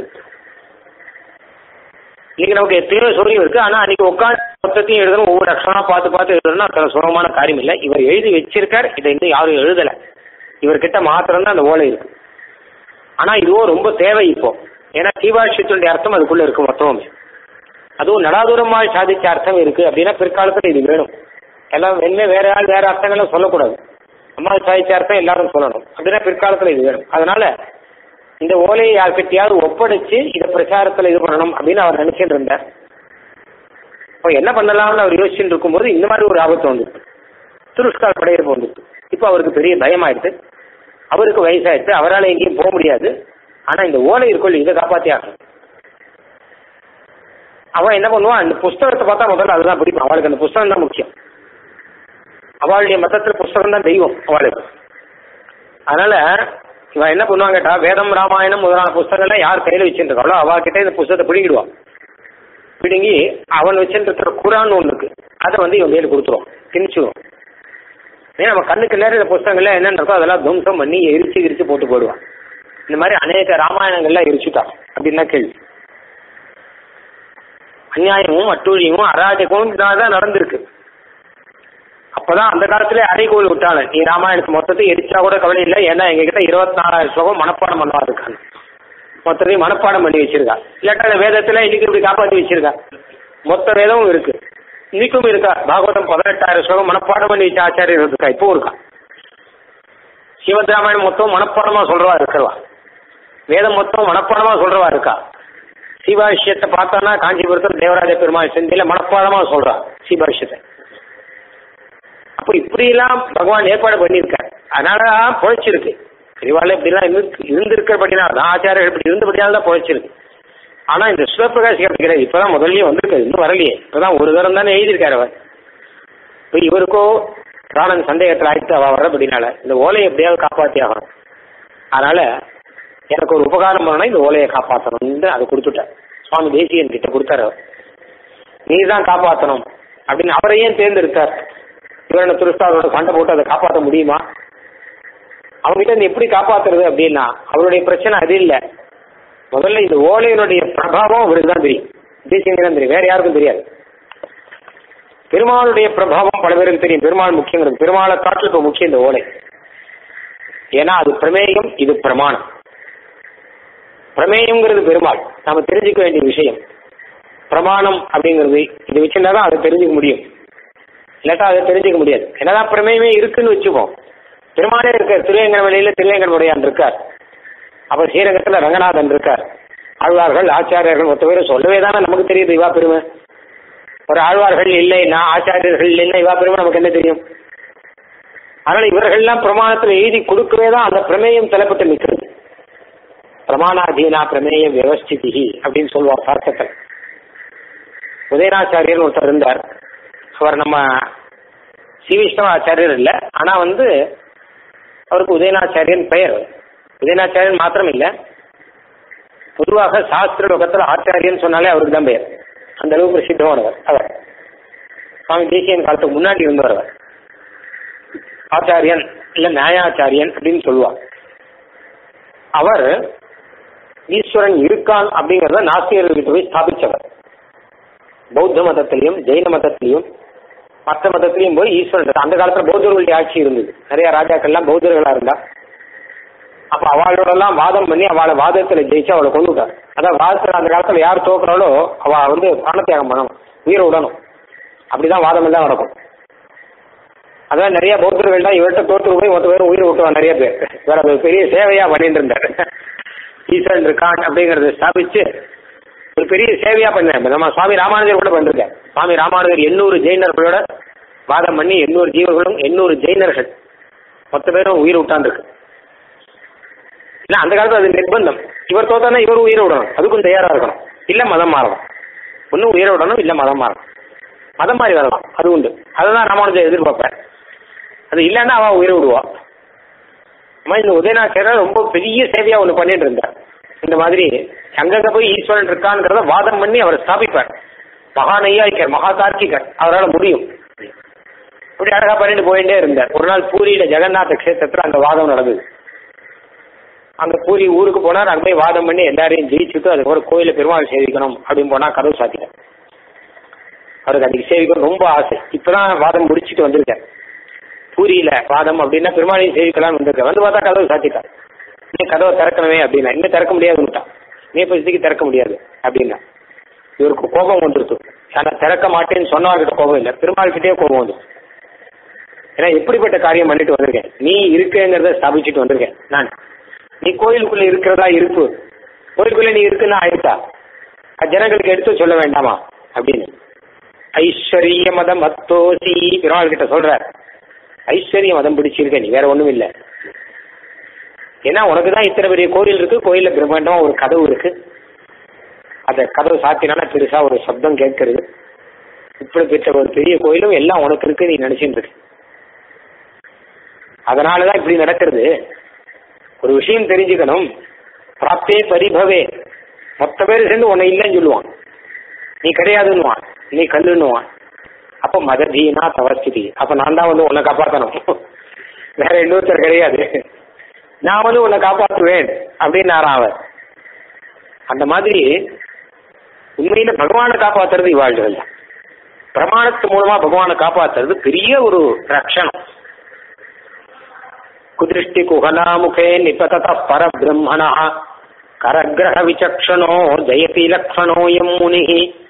இன்னைக்கு நமக்கு எத்தனையோ சௌரியம் இருக்கு ஆனா அன்னைக்கு உட்காந்து மொத்தத்தையும் எழுதணும் ஒவ்வொரு அக்ஷரமா பார்த்து பார்த்து எழுதணும்னா அத்தனை சுலபமான காரியம் இல்லை இவர் எழுதி வச்சிருக்கார் இதை இன்னும் யாரும் எழுதல இவர்கிட்ட மாத்திரம் தான் அந்த ஓலை இருக்கு ஆனா இதுவும் ரொம்ப தேவை இப்போ ஏன்னா தீபாஷியத்துடைய அர்த்தம் அதுக்குள்ள இருக்கு மொத்தமுமே அதுவும் நடாதுரமாய் சாதிச்ச அர்த்தம் இருக்கு அப்படின்னா பிற்காலத்துல இது வேணும் எல்லாம் என்ன வேற ஆள் வேற அர்த்தங்களும் சொல்லக்கூடாது அம்மா சாதிச்ச அர்த்தம் எல்லாரும் சொல்லணும் அப்படின்னா பிற்காலத்துல இது வேணும் அதனால இந்த ஓலையை யார்கிட்டயாவது ஒப்படைச்சு இதை பிரச்சாரத்துல இது பண்ணணும் அப்படின்னு அவர் நினைச்சிட்டு இருந்தார் இப்போ என்ன பண்ணலாம்னு அவர் யோசிச்சுட்டு இருக்கும்போது இந்த மாதிரி ஒரு ஆபத்து வந்துருக்கு துருஷ்கார் படையெடுப்பு வந்துருக்கு இப்போ அவருக்கு பெரிய பயமாயிடுது அவருக்கு வயசாயிடுச்சு அவரால் எங்கேயும் போக முடியாது ஆனா இந்த ஓலை இருக்குள்ள இதை காப்பாத்தி ஆகணும் அவன் என்ன பண்ணுவான் அந்த புஸ்தகத்தை பார்த்தா முதல்ல அதுதான் பிடிக்கும் அவளுக்கு அந்த புஸ்தகம் தான் முக்கியம் அவளுடைய மதத்துல புஸ்தகம் தான் தெய்வம் அவளுக்கு அதனால இவன் என்ன பண்ணுவான் கேட்டா வேதம் ராமாயணம் முதலான புஸ்தகங்கள்லாம் யார் கையில வச்சுருக்காளோ அவ கிட்ட இந்த புஸ்தகத்தை பிடிங்கிடுவான் பிடுங்கி அவன் வச்சுருக்கிற குரான் ஒன்று இருக்கு அதை வந்து இவன் மேல கொடுத்துருவான் திணிச்சுடுவான் ஏன் நம்ம கண்ணுக்கு நேரம் இந்த புஸ்தகங்கள்ல என்னென்ன இருக்கோ அதெல்லாம் துவம்சம் பண்ணி எரிச்சு எரிச்சு போட்டு போடுவான் இந்த மாதிரி அநேக ராமாயணங்கள்லாம் எரிச்சுட்டான் அப்படின்னா கேள்வி அநியாயமும் அட்டூழியமும் அராஜகமும் தான் நடந்திருக்கு அப்பதான் அந்த காலத்துல அறைகோல் விட்டாங்க நீ ராமாயணத்து மொத்தத்தை எரிச்சா கூட கவலை இல்லை ஏன்னா எங்க கிட்ட இருபத்தி நாலாயிரம் ஸ்லோகம் மனப்பாடம் பண்ணவா இருக்காங்க மொத்தத்தையும் மனப்பாடம் பண்ணி வச்சிருக்கா இல்லாட்டா அந்த வேதத்துல இன்னைக்கு இப்படி காப்பாற்றி வச்சிருக்கா மொத்த வேதமும் இருக்கு இன்னைக்கும் இருக்கா பாகவதம் பதினெட்டாயிரம் ஸ்லோகம் மனப்பாடம் பண்ணி வச்ச ஆச்சாரியர் இருக்கா இப்போ இருக்கா சிவத் ராமாயணம் மொத்தம் மனப்பாடமா சொல்றவா இருக்கிறவா வேதம் மொத்தம் மனப்பாடமா சொல்றவா இருக்கா சீபாஷ்யத்தை பார்த்தோன்னா காஞ்சிபுரத்தில் தேவராஜ பெருமாள் செந்தில மனப்பாடமா சொல்றா சீபாஷ்யத்தை அப்போ இப்படியெல்லாம் பகவான் ஏற்பாடு பண்ணியிருக்கார் அதனால பொழைச்சிருக்கு பெரியவாள் இப்படிலாம் இருந்து இருந்திருக்கிறபடினா தான் ஆச்சாரியர் இப்படி இருந்தபடியால் தான் பொழைச்சிருக்கு ஆனா இந்த சிவபிரகாஷ் கிடைக்கிறது இப்பதான் முதல்லயே வந்திருக்காரு இன்னும் வரலையே இப்பதான் ஒரு தரம் தானே எழுதியிருக்காரு அவர் இப்போ இவருக்கோ பிராணன் சந்தேகத்தில் ஆயிடுத்து அவ வர்றபடினால இந்த ஓலையை எப்படியாவது காப்பாற்றி ஆகணும் அதனால எனக்கு ஒரு உபகாரம் பண்ணணும் இந்த ஓலையை காப்பாற்றணும்னு அதை கொடுத்துட்டார் சுவாமி தேசியன் கிட்ட கொடுத்தாரு அவர் நீ தான் காப்பாற்றணும் அப்படின்னு அவரை ஏன் தேர்ந்தெடுத்தார் இவரனை துருஷ்டாரோட சண்டை போட்டு அதை காப்பாற்ற முடியுமா அவங்ககிட்ட இருந்து எப்படி காப்பாத்துறது அப்படின்னா அவருடைய பிரச்சனை அது இல்லை முதல்ல இந்த ஓலையினுடைய பிரபாவம் அவருக்கு தான் தெரியும் தேசியங்க தான் தெரியும் வேற யாருக்கும் தெரியாது பெருமாளுடைய பிரபாவம் பல பேருக்கு தெரியும் பெருமாள் முக்கியங்கிறது பெருமாளை காட்டில் இப்போ முக்கியம் இந்த ஓலை ஏன்னா அது பிரமேயம் இது பிரமாணம் பிரமேயம்ங்கிறது பெருமாள் நாம தெரிஞ்சுக்க வேண்டிய விஷயம் பிரமாணம் அப்படிங்கிறது இது வச்சிருந்தா தான் அதை தெரிஞ்சுக்க முடியும் இல்லாட்டா அதை தெரிஞ்சுக்க முடியாது என்னதான் பிரமேயமே இருக்குன்னு வச்சுப்போம் பெருமாளே இருக்கார் திருவேங்கன் வழியில திருவேங்கன் உடையான் இருக்கார் அப்புறம் ஸ்ரீரங்கத்தில் ரங்கநாதன் இருக்கார் ஆழ்வார்கள் ஆச்சாரியர்கள் மொத்த பேரும் சொல்லவே தானே நமக்கு தெரியுது இவா பெருமை ஒரு ஆழ்வார்கள் இல்லைன்னா ஆச்சாரியர்கள் இல்லைன்னா இவா பெருமை நமக்கு என்ன தெரியும் அதனால இவர்கள்லாம் பிரமாணத்தில் எழுதி கொடுக்கவே தான் அந்த பிரமேயம் தலைப்பட்டு நிற்கிறது பிரமாணாதீனா பிரமேய வியவஸ்திதி அப்படின்னு சொல்லுவார் சாஸ்திரத்தில் உதயநாச்சாரியர் ஒருத்தர் இருந்தார் அவர் நம்ம சி விஷ்ணவ ஆச்சாரியர் இல்லை ஆனா வந்து அவருக்கு உதயநாச்சாரியன் பெயர் உதயநாச்சாரியன் மாத்திரம் இல்லை பொதுவாக சாஸ்திர லோகத்தில் ஆச்சாரியன் சொன்னாலே அவருக்கு தான் பெயர் அந்த அளவுக்கு பிரசித்தமானவர் அவர் சுவாமி தேசியன் காலத்துக்கு முன்னாடி இருந்தவர் அவர் ஆச்சாரியன் இல்ல நியாயாச்சாரியன் அப்படின்னு சொல்லுவார் அவர் ஈஸ்வரன் இருக்கான் அப்படிங்கறத நாஸ்திகர்கள்கிட்ட போய் ஸ்தாபிச்சவர் பௌத்த மதத்திலையும் ஜெயின மதத்திலையும் மற்ற மதத்திலையும் போய் ஈஸ்வரன் இருக்கு. அந்த காலத்துல பௌத்தர்களுடைய ஆட்சி இருந்தது நிறைய ராஜாக்கள்லாம் பௌத்தர்களா இருந்தா அப்ப அவளோடலாம் வாதம் பண்ணி அவளை வாதத்துல ஜெயிச்சு அவளை கொண்டுட்டார் அதான் வாதத்துல அந்த காலத்துல யார் தோக்குறாளோ அவ வந்து பிராணத்தியாகம் பண்ணணும் உயிரை விடணும் அப்படிதான் வாதம் எல்லாம் நடக்கும் அதான் நிறைய பௌத்தர்கள் தான் இவர்கிட்ட தோற்று போய் மொத்த பேரும் உயிரை விட்டுவான் நிறைய பேர் வேற அது பெரிய சேவையா பண்ணிட்டு இருந்தார் ஈஸ்வரன் இருக்கான் அப்படிங்கறத ஸ்தாபிச்சு ஒரு பெரிய சேவையா பண்ணேன் நம்ம சுவாமி ராமானுஜர் கூட பண்ணிருக்கார் சுவாமி ராமானுஜர் எண்ணூறு ஜெயினர்களோட வாதம் பண்ணி எண்ணூறு ஜீவர்களும் எண்ணூறு ஜெயினர்கள் மொத்த பேரும் உயிர் விட்டான்ருக்கு இல்ல அந்த காலத்துல அது நிர்பந்தம் இவர் தோத்தானா இவர் உயிரை விடணும் அதுக்கும் தயாரா இருக்கணும் இல்ல மதம் மாறணும் ஒன்னும் உயிரை விடணும் இல்ல மதம் மாறணும் மதம் மாறி வரலாம் அது உண்டு அதுதான் ராமானுஜர் எதிர்பார்ப்பேன் அது இல்லைன்னா அவ உயிரை விடுவா அம்மா இந்த உதயநாச்சரர் ரொம்ப பெரிய சேவையா ஒண்ணு பண்ணிட்டு இருந்தார் இந்த மாதிரி அங்கங்க போய் ஈஸ்வரன் இருக்கான்றத வாதம் பண்ணி அவர் ஸ்தாபிப்பார் மகா நையாய்க்கர் மகா தார்க்கிகர் அவரால் முடியும் இப்படி அழகா பண்ணிட்டு போயிட்டே இருந்தார் ஒரு நாள் பூரியில ஜெகநாத கஷேத்திரத்துல அந்த வாதம் நடந்தது அந்த பூரி ஊருக்கு போனார் அங்க போய் வாதம் பண்ணி எல்லாரையும் ஜெயிச்சுட்டு அதுக்கப்புறம் கோயில பெருமாள் சேவிக்கணும் அப்படின்னு போனா கதவு சாத்திட்டார் அவருக்கு அன்னைக்கு சேவிக்கணும் ரொம்ப ஆசை இப்பதான் வாதம் முடிச்சுட்டு வந்திருக்கேன் பூரியில வாதம் அப்படின்னா பெருமாளையும் சேவிக்கலாம்னு வந்திருக்கேன் வந்து பார்த்தா கதவு சாத்திட்டார் நீ கதவை திறக்கணுமே அப்படின்னா இன்னும் திறக்க முடியாதுன்னுட்டான் நீ இப்போதைக்கு திறக்க முடியாது அப்படின்னா இவருக்கு கோபம் வந்துருச்சு ஆனா திறக்க மாட்டேன்னு சொன்னவர்கிட்ட கோபம் இல்லை பெருமாள் கிட்டே கோபம் வந்து ஏன்னா எப்படிப்பட்ட காரியம் பண்ணிட்டு வந்திருக்கேன் நீ இருக்குங்கிறத ஸ்தாபிச்சுட்டு வந்திருக்கேன் நான் நீ கோயிலுக்குள்ள இருக்கிறதா இருக்கு கோயிலுக்குள்ள நீ இருக்குன்னா ஆயிட்டா அது ஜனங்களுக்கு எடுத்து சொல்ல வேண்டாமா அப்படின்னு ஐஸ்வர்ய மதம் அத்தோசி பெருமாள் கிட்ட சொல்றார் ஐஸ்வர்ய மதம் பிடிச்சிருக்க நீ வேற ஒண்ணும் இல்ல ஏன்னா உனக்கு தான் இத்தனை பெரிய கோயில் இருக்கு கோயில்ல பிரம்மாண்டமா ஒரு கதவு இருக்கு அந்த கதவு சாத்தினால பெருசா ஒரு சப்தம் கேட்கறது இப்படி பெற்ற ஒரு பெரிய கோயிலும் எல்லாம் உனக்கு இருக்கு நீ நினைச்சிட்டு இருக்கு அதனாலதான் இப்படி நடக்கிறது ஒரு விஷயம் தெரிஞ்சுக்கணும் பிராப்தே பரிபவே மொத்த பேர் சேர்ந்து உன்னை இல்லைன்னு சொல்லுவான் நீ கிடையாதுன்னுவான் நீ கல்லுன்னுவான் அப்ப மததீனா தவஸ்திதி அப்ப நான் தான் வந்து உன்னை காப்பாற்றணும் வேற இன்னொருத்தர் கிடையாது நான் வந்து உன்னை காப்பாற்றுவேன் அப்படின்னு அவர் அந்த மாதிரி உண்மையில பகவானை காப்பாத்துறது இவாழ்கள் தான் பிரமாணத்து மூலமா பகவானை காப்பாத்துறது பெரிய ஒரு ரக்ஷணம் குதிருஷ்டி குகலாமுகே நிபதத பரபிரம்மண கரகிரக விசக்ஷணோ ஜெயதி லக்ஷணோயம் முனி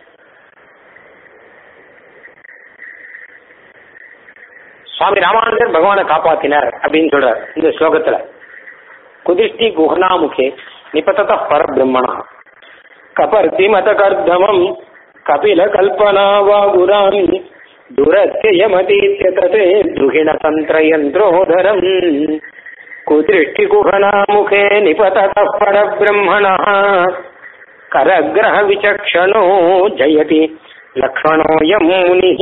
சுவாமி ராமானுஜர் பகவானை காப்பாத்தினார் அப்படின்னு சொல்றார் இந்த ஸ்லோகத்துல குதிஷ்டி குஹனாமுகே நிபதத பரபிரம்மணா கபர்த்தி மத கர்தமம் கபில கல்பனா வாகுராம் துரத்யமதீத்யதே துகிண தந்திரயந்திரோதரம் குதிருஷ்டி குஹனாமுகே நிபதத பரபிரம்மணா கரகிரக விசக்ஷணோ ஜயதி லக்ஷ்மணோயம் முனி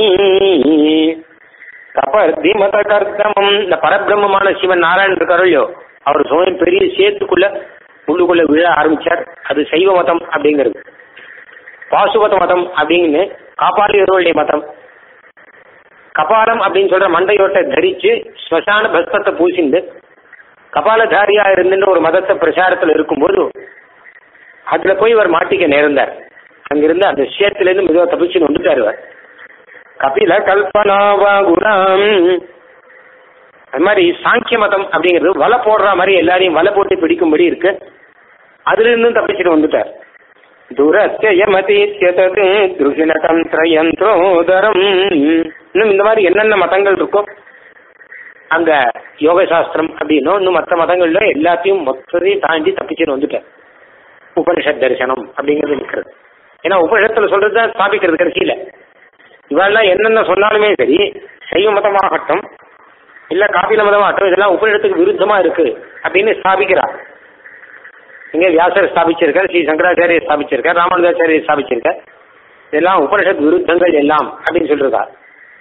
கபர்தி மத கர்தமம் இந்த பரபிரம்மமான சிவன் நாராயணன் இருக்காரோ இல்லையோ அவர் சுயம் பெரிய சேத்துக்குள்ள உள்ளுக்குள்ள விழ ஆரம்பிச்சார் அது சைவ மதம் அப்படிங்கிறது பாசுபத மதம் அப்படின்னு காப்பாளியர்களுடைய மதம் கபாலம் அப்படின்னு சொல்ற மண்டையோட்டை தரிச்சு ஸ்மசான பஸ்தத்தை பூசிந்து கபாலதாரியா இருந்துட்டு ஒரு மதத்தை பிரச்சாரத்தில் இருக்கும்போது அதுல போய் இவர் மாட்டிக்க நேர்ந்தார் அங்கிருந்து அந்த விஷயத்திலிருந்து மெதுவாக தப்பிச்சுன்னு வந்துட்டார் இவர் கபில கல்பனாவா குணம் அது மாதிரி சாங்கிய மதம் அப்படிங்கிறது வலை போடுற மாதிரி எல்லாரையும் வலை போட்டு பிடிக்கும்படி இருக்கு அதுல இருந்தும் தப்பிச்சுட்டு வந்துட்டார் துரத்தியமதீத்யதது துருகிண தந்திர யந்திரோதரம் இன்னும் இந்த மாதிரி என்னென்ன மதங்கள் இருக்கோ அந்த யோக சாஸ்திரம் அப்படின்னும் இன்னும் மற்ற மதங்கள்ல எல்லாத்தையும் மொத்தத்தையும் தாண்டி தப்பிச்சுட்டு வந்துட்டார் உபனிஷத் தரிசனம் அப்படிங்கிறது நிற்கிறது ஏன்னா உபனிஷத்துல சொல்றது தான் ஸ்தாபிக்கிறது கடைசியில இவெல்லாம் என்னென்ன சொன்னாலுமே சரி சைவ மதமாகட்டும் இல்ல காபில மதமாகட்டும் இதெல்லாம் உபனிஷத்துக்கு விருத்தமா இருக்கு அப்படின்னு ஸ்தாபிக்கிறார் இங்க வியாசர் ஸ்தாபிச்சிருக்கார் ஸ்ரீ சங்கராச்சாரியர் ஸ்தாபிச்சிருக்கார் ராமானுஜாச்சாரியர் ஸ்தாபிச்சிருக்கார் இதெல்லாம் உபனிஷத் விருத்தங்கள் எல்லாம் அப்படின்னு சொல்லிருக்கார்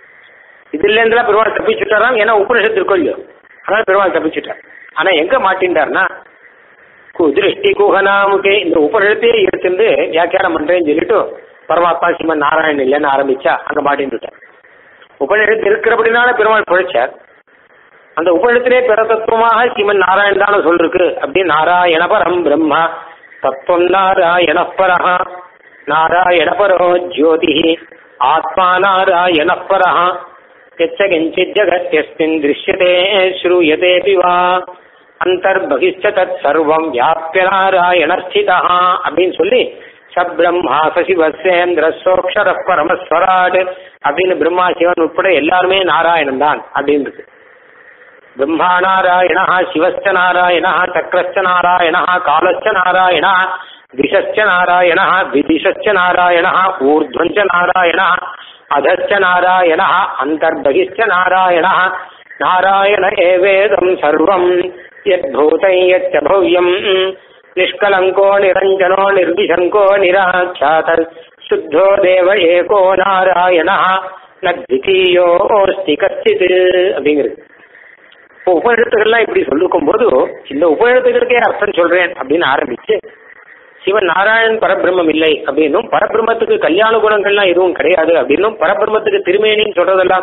இதுல இருந்துலாம் பெருமாள் தப்பிச்சுட்டாராம் ஏன்னா உபனிஷத்து இருக்கோ இல்லையோ அதனால பெருமாள் தப்பிச்சுட்டார் ஆனா எங்க மாட்டின்றார்னா குதிருஷ்டி குஹனாமுகே இந்த உபனிஷத்தையே எடுத்துட்டு வியாக்கியானம் பண்றேன்னு சொல்லிட்டு பரமாத்மா சிவன் நாராயணன் இல்லைன்னு ஆரம்பிச்சா அங்க மாட்டின்னுட்டார் உபனிஷத்து இருக்கிறபடினால பெருமாள் பிழைச்சார் அந்த உபனிஷத்திலே பிறதத்துவமாக சிவன் நாராயணன் தானே சொல்லிருக்கு அப்படின்னு நாராயண பரம் பிரம்மா தத்துவம் நாராயண பரஹ நாராயண பரோ ஜோதி ஆத்மா நாராயண பரஹ यच्च किञ्चित् जगत्यस्मिन् दृश्यते श्रूयतेऽपि वा அந்தர்பகிஷ்ட தத் சர்வம் வியாபிய நாராயணஸ்திதா அப்படின்னு சொல்லி சப்ரம்மா சசிவசேந்திர சோக்ஷர பரமஸ்வராட் அப்படின்னு பிரம்மா சிவன் உட்பட எல்லாருமே நாராயணன் தான் அப்படின்னு இருக்கு பிரம்மா நாராயணா சிவஸ்ச நாராயணா சக்கரஸ்ச நாராயணா காலஸ்ச நாராயணா திசஸ்ச நாராயணா விதிஷஸ்ச நாராயணா ஊர்ಧ್ವಂಚ நாராயணா अधश्च नारायणः अन्तर्बहिश्च नारायणः नारायण एवेदम् सर्वम् यद्भूतं यच्च भव्यम् निष्कलङ्को निरञ्जनो निर्विशङ्को निराख्यात शुद्धो देव एको नारायणः न द्वितीयोऽस्ति कश्चित् அப்படிங்கிறது இப்போ உபநிடத்துகள்லாம் இப்படி சொல்லிருக்கும் போது இந்த உபநிடத்துகளுக்கே அர்த்தம் சொல்றேன் அப்படின்னு ஆரம்பிச்சு சிவன் நாராயணன் பரபிரம்மம் இல்லை அப்படின்னும் பரபிரம்மத்துக்கு கல்யாண குணங்கள்லாம் எதுவும் கிடையாது அப்படின்னும் பரபிரம்மத்துக்கு திருமேனின்னு சொல்றதெல்லாம்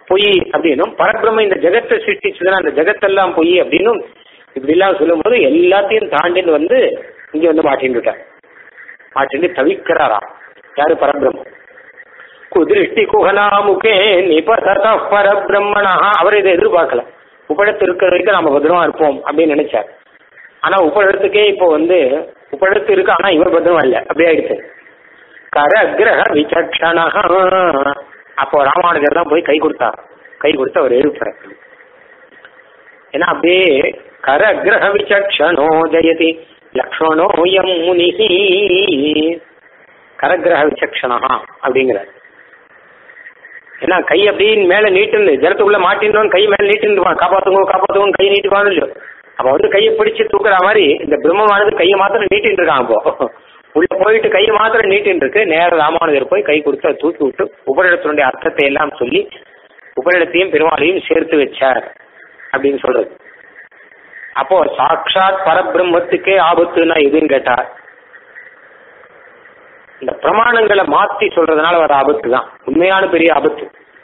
பொய் அப்படின்னும் பரபிரம்ம இந்த ஜெகத்தை சிருஷ்டிச்சதுன்னா அந்த ஜெகத்தெல்லாம் பொய் அப்படின்னும் இப்படி எல்லாம் சொல்லும்போது எல்லாத்தையும் தாண்டின்னு வந்து இங்க வந்து மாட்டின்னுட்டார் மாட்டின்னு தவிக்கிறாராம் யாரு பரபிரம்மம் குதிருஷ்டி குகனாமுகே நிபதத பரபிரம்மணா அவர் இதை எதிர்பார்க்கல உபழத்து இருக்கிற வரைக்கும் நம்ம பத்திரமா இருப்போம் அப்படின்னு நினைச்சார் ஆனா உபழத்துக்கே இப்போ வந்து உபழத்து இருக்கு ஆனா இவர் பத்திரமா இல்ல அப்படியே ஆயிடுச்சு கரகிரக விசக்ஷணா அப்போ ராமானுஜர் தான் போய் கை கொடுத்தார் கை கொடுத்து அவர் எழுப்புறார் ஏன்னா அப்படியே கரகிரக விசக்ஷணோ ஜெயதி லக்ஷ்மணோ எம் முனிஹி கரகிரக விசக்ஷணா அப்படிங்கிறார் ஏன்னா கை அப்படியே மேல நீட்டுன்னு ஜலத்துக்குள்ள மாட்டின்றோம் கை மேல நீட்டுருவான் காப்பாத்துங்க காப்பாத்துங்க கை நீட்டுவான்னு இல்லையோ அப்ப வந்து கையை பிடிச்சு தூக்குற மாதிரி இந்த பிரம்மமானது கையை மாத்திரம் நீட்டின்னு இருக்கான் அப்போ உள்ள போயிட்டு கையை மாத்திரம் நீட்டின்னு இருக்கு நேர ராமானுஜர் போய் கை கொடுத்து அதை தூக்கி விட்டு உபரிடத்தினுடைய அர்த்தத்தை எல்லாம் சொல்லி உபரிடத்தையும் பெருமாளையும் சேர்த்து வச்சார் அப்படின்னு சொல்றது அப்போ சாட்சாத் பரபிரம்மத்துக்கே ஆபத்துன்னா எதுன்னு கேட்டா இந்த பிரமாணங்களை மாத்தி சொல்றதுனால வர ஆபத்து தான் உண்மையான பெரிய ஆபத்து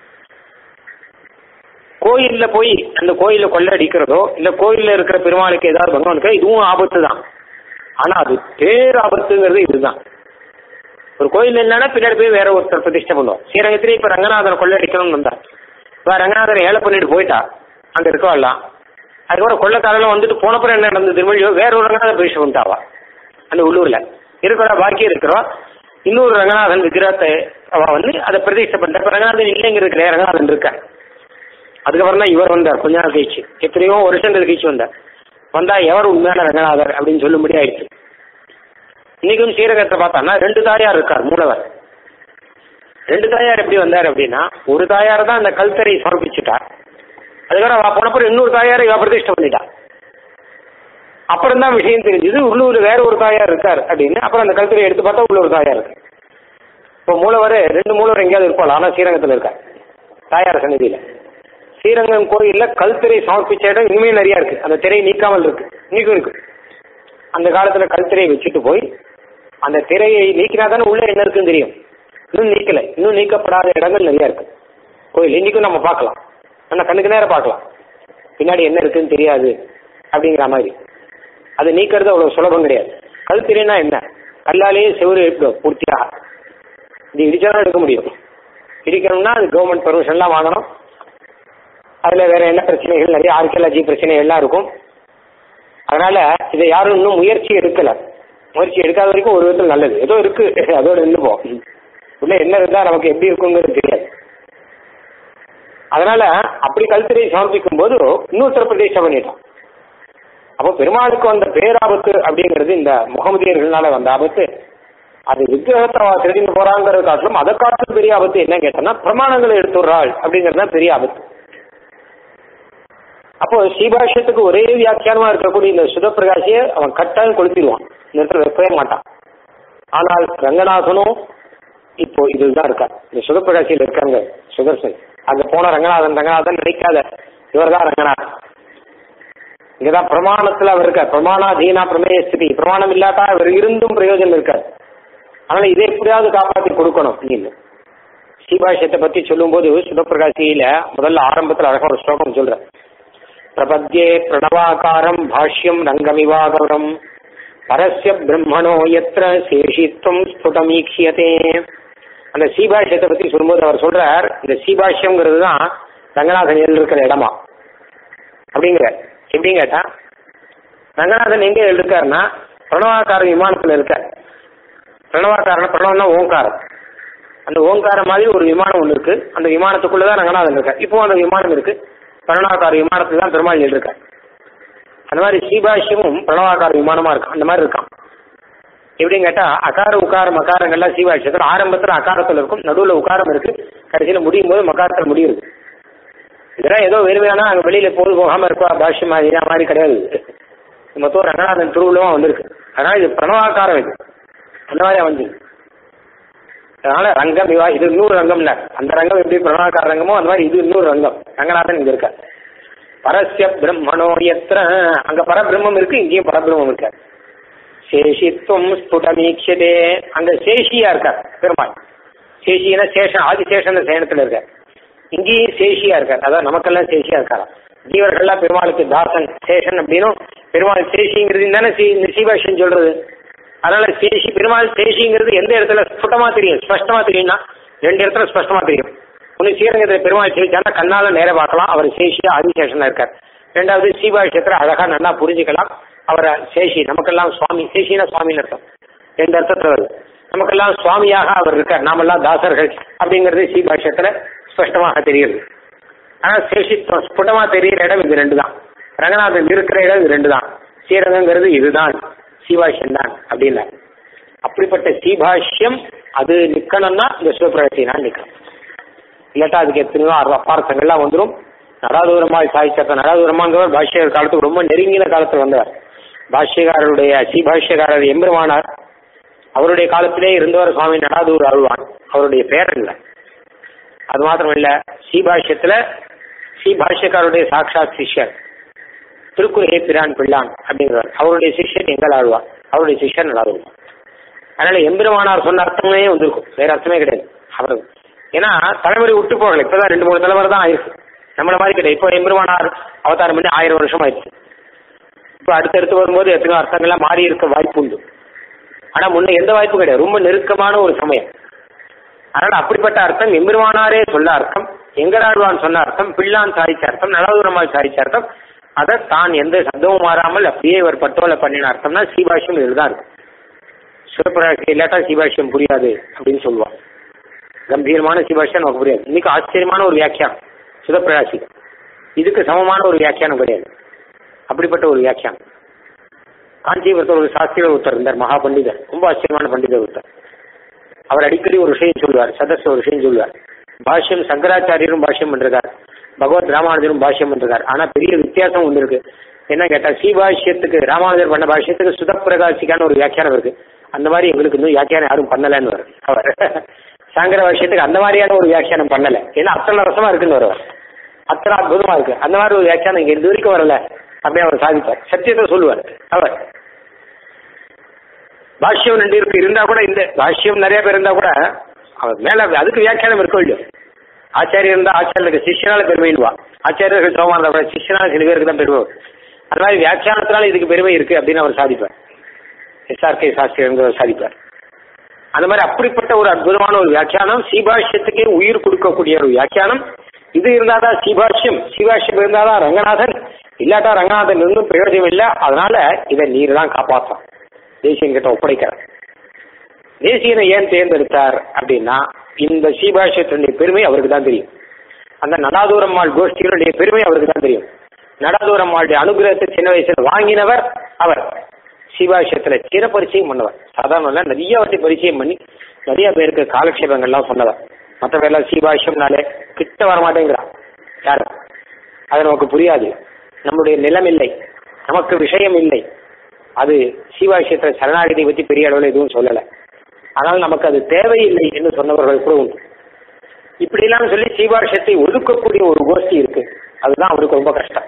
கோயில்ல போய் அந்த கோயில கொள்ளடிக்கிறதோ இல்ல கோயில்ல இருக்கிற பெருமாளுக்கு ஏதாவது பகவானுக்கு இதுவும் ஆபத்து தான் ஆனா அது பேர் ஆபத்துங்கிறது இதுதான் ஒரு கோயில் என்னன்னா பின்னாடி போய் வேற ஒருத்தர் பிரதிஷ்டை பண்ணுவோம் ஸ்ரீரங்கத்திலே இப்ப ரங்கநாதனை கொள்ளடிக்கணும்னு வந்தா இப்ப ரங்கநாதனை ஏழை பண்ணிட்டு போயிட்டா அங்க இருக்கவெல்லாம் அதுக்கப்புறம் கொள்ளக்காரெல்லாம் வந்துட்டு போனப்புறம் என்ன நடந்தது திருமொழியோ வேற ஒரு ரங்கநாதன் பிரதிஷ்டை பண்ணிட்டாவா அந்த உள்ளூர்ல இருக்கிற பாக்கி இருக்கிறோம் இன்னொரு ரங்கநாதன் விக்கிரத்தை அவ வந்து அதை பிரதிஷ்டை பண்ணிட்டா இப்ப ரங்கநாதன் இல்லைங்கிறது ரங்கநாதன் இருக்கார் அதுக்கப்புறம் தான் இவர் வந்தார் கொஞ்ச நாள் கழிச்சு எத்தனையோ வருஷங்கள் கழிச்சு வந்தார் வந்தா எவர் உண்மையான ரங்கநாதர் அப்படின்னு சொல்லும்படி ஆயிடுச்சு இன்னைக்கும் ஸ்ரீரங்கத்தை பார்த்தான்னா ரெண்டு தாயார் இருக்கார் மூலவர் ரெண்டு தாயார் எப்படி வந்தார் அப்படின்னா ஒரு தாயார் தான் அந்த கல்தரை சமர்ப்பிச்சுட்டார் அதுக்கப்புறம் அவ போனப்பறம் இன்னொரு தாயாரை இவ பிரதிஷ்டை பண்ணிட்டா அப்புறம் தான் விஷயம் தெரிஞ்சது உள்ளூர் வேற ஒரு தாயார் இருக்கார் அப்படின்னு அப்புறம் அந்த கல்தரை எடுத்து பார்த்தா உள்ள ஒரு தாயார் இருக்கு இப்போ மூலவர் ரெண்டு மூலவர் எங்கேயாவது இருப்பாள் ஆனால் ஸ்ரீரங்கத்தில் இருக்கார் தாயார் சன்னதியில் ஸ்ரீரங்கம் கோயில்ல கல்திரை சமர்ப்பிச்ச இடம் இனிமேல் நிறைய இருக்கு அந்த திரை நீக்காமல் இருக்கு இன்னைக்கும் இருக்கு அந்த காலத்துல கல்திரையை வச்சுட்டு போய் அந்த திரையை நீக்கினா தானே உள்ள என்ன இருக்குன்னு தெரியும் இன்னும் நீக்கல இன்னும் நீக்கப்படாத இடங்கள் நிறைய இருக்கு கோயில் இன்னைக்கும் நம்ம பார்க்கலாம் நம்ம கண்ணுக்கு நேரம் பார்க்கலாம் பின்னாடி என்ன இருக்குன்னு தெரியாது அப்படிங்கிற மாதிரி அது நீக்கிறது அவ்வளவு சுலபம் கிடையாது கல்திரைனா என்ன கல்லாலேயே செவ்வறு எடுக்கணும் பூர்த்தியாக இது இடிச்சாதான் எடுக்க முடியும் இடிக்கணும்னா அது கவர்மெண்ட் பெர்மிஷன்லாம் வாங்கணும் அதில் வேற என்ன பிரச்சனைகள் நிறைய ஆர்கியாலஜி பிரச்சனைகள் எல்லாம் இருக்கும் அதனால இதை யாரும் இன்னும் முயற்சி எடுக்கல முயற்சி எடுக்காத வரைக்கும் ஒரு விதத்தில் நல்லது ஏதோ இருக்கு அதோட நின்றுப்போம் உள்ள என்ன இருந்தா நமக்கு எப்படி இருக்குங்கிறது தெரியாது அதனால அப்படி கல்திரை சமர்ப்பிக்கும் போது இன்னொருத்தர் பிரதேச பண்ணிட்டோம் அப்போ பெருமாளுக்கு வந்த பேராபத்து அப்படிங்கிறது இந்த முகமதியர்களால வந்த ஆபத்து அது விக்கிரகத்தை அவ திருடிந்து போறாங்கிறது காட்டிலும் அதை காட்டிலும் பெரிய ஆபத்து என்ன கேட்டோம்னா பிரமாணங்களை எடுத்துடுறாள் அப்படிங்கிறது தான் பெரிய ஆபத்து அப்போ ஸ்ரீபாஷ்யத்துக்கு ஒரே வியாக்கியானமா இருக்கக்கூடிய இந்த சுதப்பிரகாசியை அவன் கட்டாயம் கொளுத்திடுவான் இந்த இடத்துல வைக்கவே மாட்டான் ஆனால் ரங்கநாதனும் இப்போ இதுதான் இருக்கா இந்த சுதப்பிரகாசியில் இருக்காங்க சுதர்சன் அங்க போன ரங்கநாதன் ரங்கநாதன் நினைக்காத இவர் தான் ரங்கநாதன் இங்கதான் பிரமாணத்துல அவர் இருக்கார் பிரமாணாதீனா பிரமேய ஸ்திதி பிரமாணம் இல்லாட்டா இவர் இருந்தும் பிரயோஜனம் இருக்கார் அதனால இதை எப்படியாவது காப்பாற்றி கொடுக்கணும் அப்படின்னு ஸ்ரீபாஷ்யத்தை பத்தி சொல்லும்போது சுதப்பிரகாசியில முதல்ல ஆரம்பத்துல அழகா ஒரு ஸ்லோகம் சொல்றேன் பிரபத்யே பிரணவாகாரம் பாஷ்யம் ரங்கமிவாகரம் பரஸ்ய பிரம்மணோ எத்திர சேஷித்துவம் ஸ்புடமீக்ஷியதே அந்த சீபாஷ்யத்தை பத்தி சொல்லும்போது அவர் சொல்றார் இந்த சீபாஷ்யம்ங்கிறது தான் ரங்கநாதன் இருக்கிற இடமா அப்படிங்கிற எப்படின்னு கேட்டா ரங்கநாதன் எங்க இருக்காருன்னா பிரணவாக்கார விமானத்துல இருக்க பிரணவாக்காரன் பிரணவம்னா ஓங்காரம் அந்த ஓங்காரம் மாதிரி ஒரு விமானம் ஒன்று இருக்கு அந்த விமானத்துக்குள்ளதான் ரங்கநாதன் இருக்கார் இப்போ அந்த விமானம் இருக்கு பிரணவாக்கார விமானத்துல தான் பெருமாள் இருக்கார் அந்த மாதிரி சீபாஷ்யமும் பிரணவாக்கார விமானமா இருக்கு அந்த மாதிரி இருக்கான் எப்படின்னு கேட்டா அகார உகாரம் அகாரங்கள்லாம் சீபாஷ்யத்தில் ஆரம்பத்துல அகாரத்துல இருக்கும் நடுவுல உகாரம் இருக்கு கடைசியில முடியும் போது மகாரத்தில் முடியுது இதெல்லாம் ஏதோ வெறுமையானா அங்க வெளியில போது போகாம இருக்கா பாஷ்யம் மாதிரி மாதிரி கிடையாது மொத்தம் ரங்கநாதன் திருவிழமா வந்திருக்கு அதனால இது பிரணவாக்காரம் இது அந்த மாதிரி வந்து அதனால ரங்கம் இவா இது இன்னொரு ரங்கம் இல்ல அந்த ரங்கம் எப்படி பிரணவாக்கார ரங்கமோ அந்த மாதிரி இது இன்னொரு ரங்கம் ரங்கநாதன் இங்க இருக்க பரஸ்ய பிரம்மணோ எத்திர அங்க பரபிரம்மம் இருக்கு இங்கேயும் பரபிரம்மம் இருக்க சேஷித்துவம் ஸ்புடமீட்சதே அங்க சேஷியா இருக்கார் பெருமாள் சேஷினா சேஷன் ஆதிசேஷன் சேனத்துல இருக்க இங்கேயும் சேஷியா இருக்கார் அதான் நமக்கெல்லாம் சேஷியா இருக்காராம் ஜீவர்கள்லாம் பெருமாளுக்கு தாசன் சேஷன் அப்படின்னும் பெருமாள் சேஷிங்கிறது தானே இந்த சீபாஷன் சொல்றது அதனால சேஷி பெருமாள் சேஷிங்கிறது எந்த இடத்துல ஸ்புட்டமா தெரியும் ஸ்பஷ்டமா தெரியும்னா ரெண்டு இடத்துல ஸ்பஷ்டமா தெரியும் ஒன்று ஸ்ரீரங்கத்தில் பெருமாள் சேஷியானா கண்ணால நேர பார்க்கலாம் அவர் சேஷியா ஆதிசேஷனா இருக்கார் ரெண்டாவது சீபாஷத்துல அழகா நல்லா புரிஞ்சுக்கலாம் அவரை சேஷி நமக்கெல்லாம் சுவாமி சேஷினா சுவாமின்னு அர்த்தம் ரெண்டு அர்த்தத்துல வருது நமக்கெல்லாம் சுவாமியாக அவர் இருக்கார் நாமெல்லாம் தாசர்கள் அப்படிங்கிறது சீபாஷ்யத்துல ஸ்பஷ்டமாக தெரியுது ஆனா சேஷித்துவம் ஸ்புடமா தெரியிற இடம் இது ரெண்டு தான் ரங்கநாதன் இருக்கிற இடம் இது ரெண்டு தான் ஸ்ரீரங்கங்கிறது இதுதான் சீபாஷ்யம் தான் அப்படின்னா அப்படிப்பட்ட சீபாஷ்யம் அது நிக்கணும்னா இந்த சிவபிரகத்தினால் நிக்கணும் இல்லாட்டா அதுக்கு எத்தனையோ அர- அப்பார்த்தங்கள்லாம் வந்துடும் நடாதூரமாய் சாய்ச்சக்க நடாதூரமாங்கிறவர் பாஷ்யர் காலத்துக்கு ரொம்ப நெருங்கின காலத்தில் வந்தவர் பாஷ்யக்காரருடைய சீபாஷ்யக்காரர் எம்பெருமானார் அவருடைய காலத்திலே இருந்தவர் சுவாமி நடாதூர் அருள்வான் அவருடைய பேரன் இல்லை அது மாத்திரம் இல்ல ஸ்ரீபாஷ்யத்துல ஸ்ரீபாஷ்யக்காரருடைய சாட்சாத் சிஷ்யர் திருக்குறளை பிரான் பிள்ளான் அப்படிங்கிறவர் அவருடைய சிஷ்யன் எங்கள் ஆழ்வார் அவருடைய சிஷ்யன் நடாதூர் அதனால எம்பெருமானார் சொன்ன அர்த்தமே வந்திருக்கும் வேற அர்த்தமே கிடையாது அவர் ஏன்னா தலைமுறை விட்டு போகல இப்பதான் ரெண்டு மூணு தலைமுறை தான் ஆயிருக்கு நம்மள மாதிரி கிடையாது இப்போ எம்பெருமானார் அவதாரம் பண்ணி ஆயிரம் வருஷம் ஆயிடுச்சு இப்போ அடுத்தடுத்து வரும்போது எத்தனையோ அர்த்தங்கள்லாம் மாறி இருக்க வாய்ப்பு உண்டு ஆனா முன்ன எந்த வாய்ப்பும் கிடையாது ரொம்ப நெருக்கமான ஒரு சமயம் அதனால அப்படிப்பட்ட அர்த்தம் எம்பெருமானாரே சொல்ல அர்த்தம் எங்கராழ்வான் சொன்ன அர்த்தம் பிள்ளான் சாதிச்ச அர்த்தம் நலதுரமால் சாதிச்ச அர்த்தம் அதை தான் எந்த சப்தமும் மாறாமல் அப்படியே இவர் பட்டோல பண்ணின அர்த்தம்னா சீபாஷ்யம் இதுதான் இருக்கு சிவபிராசி இல்லாட்டா சீபாஷ்யம் புரியாது அப்படின்னு சொல்லுவான் கம்பீரமான சீபாஷ்யம் நமக்கு புரியாது இன்னைக்கு ஆச்சரியமான ஒரு வியாக்கியானம் சிவபிராசி இதுக்கு சமமான ஒரு வியாக்கியானம் கிடையாது அப்படிப்பட்ட ஒரு வியாக்கியானம் காஞ்சிபுரத்தில் ஒரு சாஸ்திர ஒருத்தர் இருந்தார் மகா பண்டிதர் ரொம்ப ஆச்சரியமான பண்டிதர் ஒருத்தர் அவர் அடிக்கடி ஒரு விஷயம் சொல்லுவார் சதஸ் ஒரு விஷயம் சொல்லுவார் பாஷ்யம் சங்கராச்சாரியரும் பாஷ்யம் பண்றார் பகவத் ராமானுஜரும் பாஷ்யம் பண்றார் ஆனா பெரிய வித்தியாசம் ஒன்று இருக்கு என்ன கேட்டா ஸ்ரீபாஷ்யத்துக்கு ராமானுஜர் பண்ண பாஷ்யத்துக்கு சுதப்பிரகாசிக்கான ஒரு வியாக்கியானம் இருக்கு அந்த மாதிரி எங்களுக்கு இன்னும் வியாக்கியானம் யாரும் பண்ணலன்னு வரும் அவர் சாங்கர பாஷ்யத்துக்கு அந்த மாதிரியான ஒரு வியாக்கியானம் பண்ணல ஏன்னா அத்தனை ரசமா இருக்குன்னு வருவார் அத்தனை அற்புதமா இருக்கு அந்த மாதிரி ஒரு வியாக்கியானம் இங்க இது வரைக்கும் வரல அப்படியே அவர் சாதிப்பார் சத்தியத்தை சொல்லுவார் அவர் பாஷ்யம் ரெண்டு இருக்கு இருந்தா கூட இந்த பாஷ்யம் நிறைய பேர் இருந்தா கூட அவர் மேல அதுக்கு வியாக்கியானம் இருக்கோ இல்லையோ ஆச்சாரியர் இருந்தா ஆச்சாரியருக்கு சிஷ்யனால பெருமைன்னுவா ஆச்சாரியர்கள் சோமா இருந்தா கூட சிஷ்யனால சில பேருக்கு தான் பெருமை வரும். அது மாதிரி வியாக்கியானத்தினால இதுக்கு பெருமை இருக்கு அப்படின்னு அவர் சாதிப்பார் எஸ்ஆர்கே சாஸ்திரியர் சாதிப்பார் அந்த மாதிரி அப்படிப்பட்ட ஒரு அற்புதமான ஒரு வியாக்கியானம் சீபாஷ்யத்துக்கே உயிர் கொடுக்கக்கூடிய ஒரு வியாக்கியானம் இது இருந்தாதான் சீபாஷ்யம் சீபாஷ்யம் இருந்தாதான் ரங்கநாதன் இல்லாட்டா ரங்கநாதன் இருந்தும் பிரயோஜனம் இல்லை அதனால இதை நீர் தான் காப்பாற்றும் தேசியன் கிட்ட ஒப்படைக்கிறார் தேசியனை ஏன் தேர்ந்தெடுத்தார் அப்படின்னா இந்த சீபாஷ்யத்தினுடைய பெருமை அவருக்கு தான் தெரியும் அந்த நடாதூரம்மாள் கோஷ்டிகளுடைய பெருமை அவருக்கு தான் தெரியும் நடாதூரம்மாளுடைய அனுகிரகத்தை சின்ன வயசுல வாங்கினவர் அவர் சீபாஷ்யத்துல சிற பரிச்சயம் பண்ணவர் சாதாரண இல்ல, நிறைய வாட்டி பரிச்சயம் பண்ணி நிறைய பேருக்கு காலக்ஷேபங்கள்லாம் சொன்னவர் மற்ற பேர்லாம் சீபாஷ்யம்னாலே கிட்ட வர மாட்டேங்கிறான் யாரும் அது நமக்கு புரியாது நம்முடைய நிலம் இல்லை நமக்கு விஷயம் இல்லை அது சீவாஷ்யத்தை சரணாகதி பற்றி பெரிய அளவில் எதுவும் சொல்லலை ஆனால் நமக்கு அது தேவையில்லை என்று சொன்னவர்கள் கூட உண்டு இப்படிலாம் சொல்லி சீபாஷ்யத்தை ஒதுக்கக்கூடிய ஒரு கோஷ்டி இருக்கு அதுதான் அவருக்கு ரொம்ப கஷ்டம்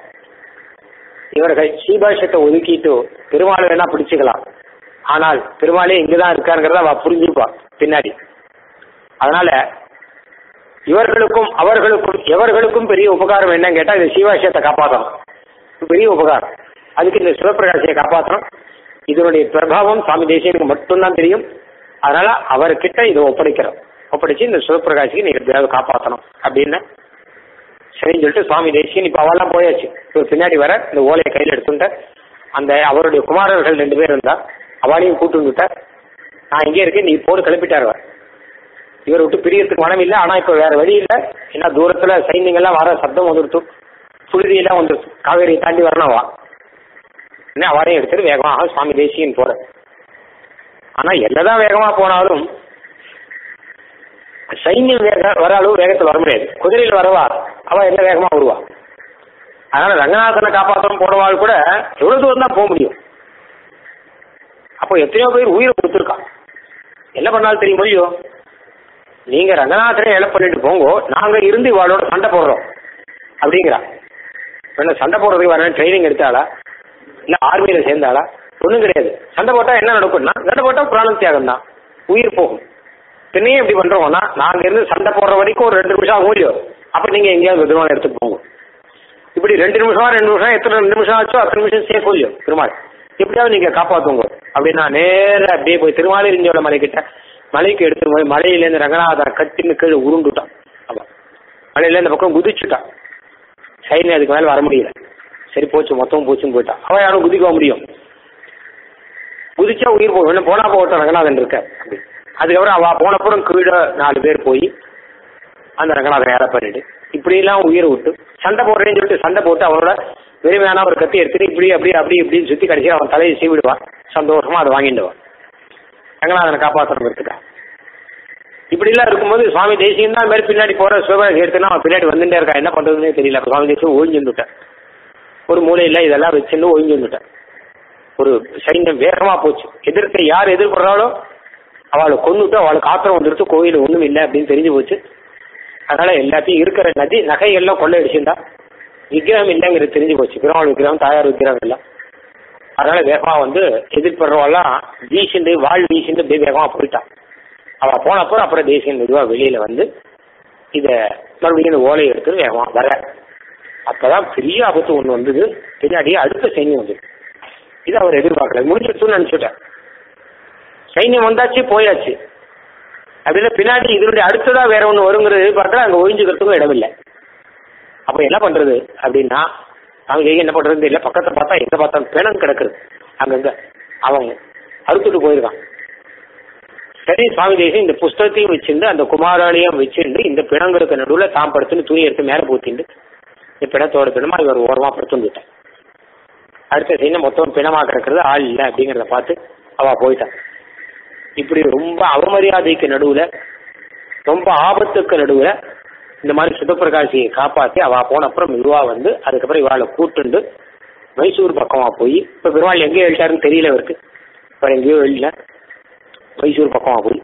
இவர்கள் சீபாஷ்யத்தை ஒதுக்கிட்டு பெருமாள் வேணா பிடிச்சுக்கலாம் ஆனால் பெருமாளே இங்கதான் இருக்காருங்கிறத அவ புரிஞ்சுப்பா பின்னாடி அதனால இவர்களுக்கும் அவர்களுக்கும் எவர்களுக்கும் பெரிய உபகாரம் என்னன்னு கேட்டா இந்த சீவாஷ்யத்தை காப்பாற்றணும் இது பெரிய உபகாரம் அதுக்கு இந்த சிவபிரகாசியை காப்பாற்றணும் இதனுடைய பிரபாவம் சுவாமி தேசியனுக்கு மட்டும்தான் தெரியும் அதனால அவர்கிட்ட இதை ஒப்படைக்கிறோம் ஒப்படைச்சு இந்த சிவபிரகாசிக்கு நீங்க எப்படியாவது காப்பாற்றணும் அப்படின்னு சரின்னு சொல்லிட்டு சுவாமி தேசியன் இப்ப அவெல்லாம் போயாச்சு இவர் பின்னாடி வர இந்த ஓலையை கையில் எடுத்துட்ட அந்த அவருடைய குமாரர்கள் ரெண்டு பேர் இருந்தா அவளையும் கூட்டு வந்துட்டார் நான் இங்கே இருக்கேன் நீ போடு கிளப்பிட்டார் அவர் இவர் விட்டு பிரியறதுக்கு மனம் இல்லை ஆனா இப்ப வேற வழி இல்லை ஏன்னா தூரத்துல சைன்யங்கள்லாம் வர சப்தம் வந்துடுத்து புழுதியெல்லாம் வந்துடுச்சு காவேரியை தாண்டி வரணும்வா என்ன அவரையும் எடுத்துட்டு வேகமாக சுவாமி தேசியன் போற ஆனா என்னதான் வேகமா போனாலும் சைன்யம் வேக வர அளவு வேகத்தில் வர முடியாது குதிரையில் வரவா அவ என்ன வேகமா வருவா அதனால ரங்கநாதனை காப்பாற்றணும் போனவாள் கூட எவ்வளவு தூரம் தான் போக முடியும் அப்போ எத்தனையோ பேர் உயிரை கொடுத்துருக்கான் என்ன பண்ணாலும் தெரியும் முடியோ நீங்க ரங்கநாதனை இழப்பு பண்ணிட்டு போங்கோ நாங்க இருந்து இவாளோட சண்டை போடுறோம் அப்படிங்கிறா என்ன சண்டை போடுறதுக்கு வர ட்ரைனிங் எடுத்தாளா இல்ல ஆர்மியில சேர்ந்தாளா ஒண்ணும் கிடையாது சண்டை போட்டா என்ன நடக்கும்னா சண்டை போட்டா பிராணம் தியாகம் தான் உயிர் போகும் பின்னையும் எப்படி பண்றோம்னா நாங்க இருந்து சண்டை போடுற வரைக்கும் ஒரு ரெண்டு நிமிஷம் ஆகும் இல்லையோ அப்ப நீங்க எங்கேயாவது பெருமாள் எடுத்துட்டு போங்க இப்படி ரெண்டு நிமிஷம் ரெண்டு நிமிஷம் எத்தனை ரெண்டு நிமிஷம் ஆச்சோ அத்தனை நிமிஷம் சேஃப் இல்லையோ பெருமாள் எப்படியாவது நீங்க காப்பாத்துங்க அப்படின்னா நேரா அப்படியே போய் திருமாலிருஞ்சோட மலைக்கிட்ட மலைக்கு எடுத்து போய் மலையிலேருந்து ரங்கநாதர் கட்டின்னு கீழே உருண்டுட்டான் அவன் மலையில இந்த பக்கம் குதிச்சுட்டான் சைன் அதுக்கு மேல வர முடியல சரி போச்சு மொத்தம் போச்சுன்னு போயிட்டான் அவன் யாரும் குதிக்க முடியும் குதிச்சா உயிர் போகும் இன்னும் போனா போகட்டும் ரங்கநாதன் இருக்க அப்படி அதுக்கப்புறம் அவ போனப்புறம் கீழே நாலு பேர் போய் அந்த ரங்கநாதன் ஏற பண்ணிட்டு இப்படி எல்லாம் உயிரை விட்டு சண்டை போடுறேன்னு சொல்லிட்டு சண்டை போட்டு அவனோட வெறுமையான ஒரு கத்தி எடுத்துட்டு இப்படி அப்படி அப்படி இப்படின்னு சுத்தி கடைசியில் அவன் தலையை சீவிடுவான் சந்தோஷமா அதை வாங்கிடுவான் ரங்கநாதனை காப்பாற்றணுங்கிறதுக்கா இப்படி எல்லாம் இருக்கும்போது சுவாமி தேசியம் தான் மாதிரி பின்னாடி போற சிவகாசி எடுத்துனா அவன் பின்னாடி வந்துட்டே இருக்கா என்ன பண்றதுன்னே தெரியல அப்ப சுவாமி தேசியம் ஒழிஞ்சு வந்துட்டேன் ஒரு மூலையில இதெல்லாம் வச்சுன்னு ஒழிஞ்சு வந்துட்டேன் ஒரு சைன்யம் வேகமா போச்சு எதிர்க்க யார் எதிர்படுறாளோ அவளை கொண்டுட்டு அவளுக்கு ஆத்திரம் வந்துடுத்து கோயில் ஒண்ணும் இல்லை அப்படின்னு தெரிஞ்சு போச்சு அதனால எல்லாத்தையும் இருக்கிற நதி நகைகள்லாம் கொள்ளையடிச்சிருந்தா விக்கிரகம் இல்லைங்கிறது தெரிஞ்சு போச்சு பெருமாள் விக்கிரகம் தாயார் விக்கிரகம் எல்லாம் அதனால வேகமா வந்து எதிர்படுறவெல்லாம் வீசிண்டு வாழ் வீசிண்டு அப்படியே வேகமா போயிட்டான் அவ போனப்போ அப்புறம் தேசியன் மெதுவா வெளியில வந்து இத மறுபடியும் இந்த ஓலையை எடுத்து வேகமா வர அப்பதான் பெரிய ஆபத்து ஒண்ணு வந்தது பின்னாடி அடுத்த சைன்யம் வந்தது இது அவர் எதிர்பார்க்கல முடிஞ்சிடுச்சுன்னு நினைச்சுட்டார் சைன்யம் வந்தாச்சு போயாச்சு அப்படின்னா பின்னாடி இதனுடைய அடுத்ததா வேற ஒண்ணு வருங்கிறது எதிர்பார்த்தா அங்க ஒழிஞ்சுக்கிறதுக்கும் இடமில்லை அப்ப என்ன பண்றது அப்படின்னா அவங்க என்ன பண்றது தெரியல பக்கத்தை பார்த்தா எங்க பார்த்தா பிணம் கிடக்குது அங்கங்க அவங்க அறுத்துட்டு போயிருக்கான் சரி சுவாமி தேசம் இந்த புஸ்தகத்தையும் வச்சிருந்து அந்த குமாராணியும் வச்சிருந்து இந்த பிணங்களுக்கு நடுவில் தாம் படுத்துன்னு துணி எடுத்து மேலே பூத்திண்டு இந்த பிணத்தோட பிணமா இவர் ஓரமா படுத்துட்டான் அடுத்த சைன்யம் மொத்தம் பிணமா கிடக்கிறது ஆள் இல்லை அப்படிங்கிறத பார்த்து அவ போயிட்டான் இப்படி ரொம்ப அவமரியாதைக்கு நடுவுல ரொம்ப ஆபத்துக்கு நடுவுல இந்த மாதிரி சுதப்பிரகாசியை காப்பாத்தி அவ போன அப்புறம் மெதுவா வந்து அதுக்கப்புறம் இவாளை கூட்டுண்டு மைசூர் பக்கமா போய் இப்ப பெருமாள் எங்கே எழுட்டாருன்னு தெரியல இவருக்கு வேற எங்கேயோ எழுல மைசூர் பக்கமா போய்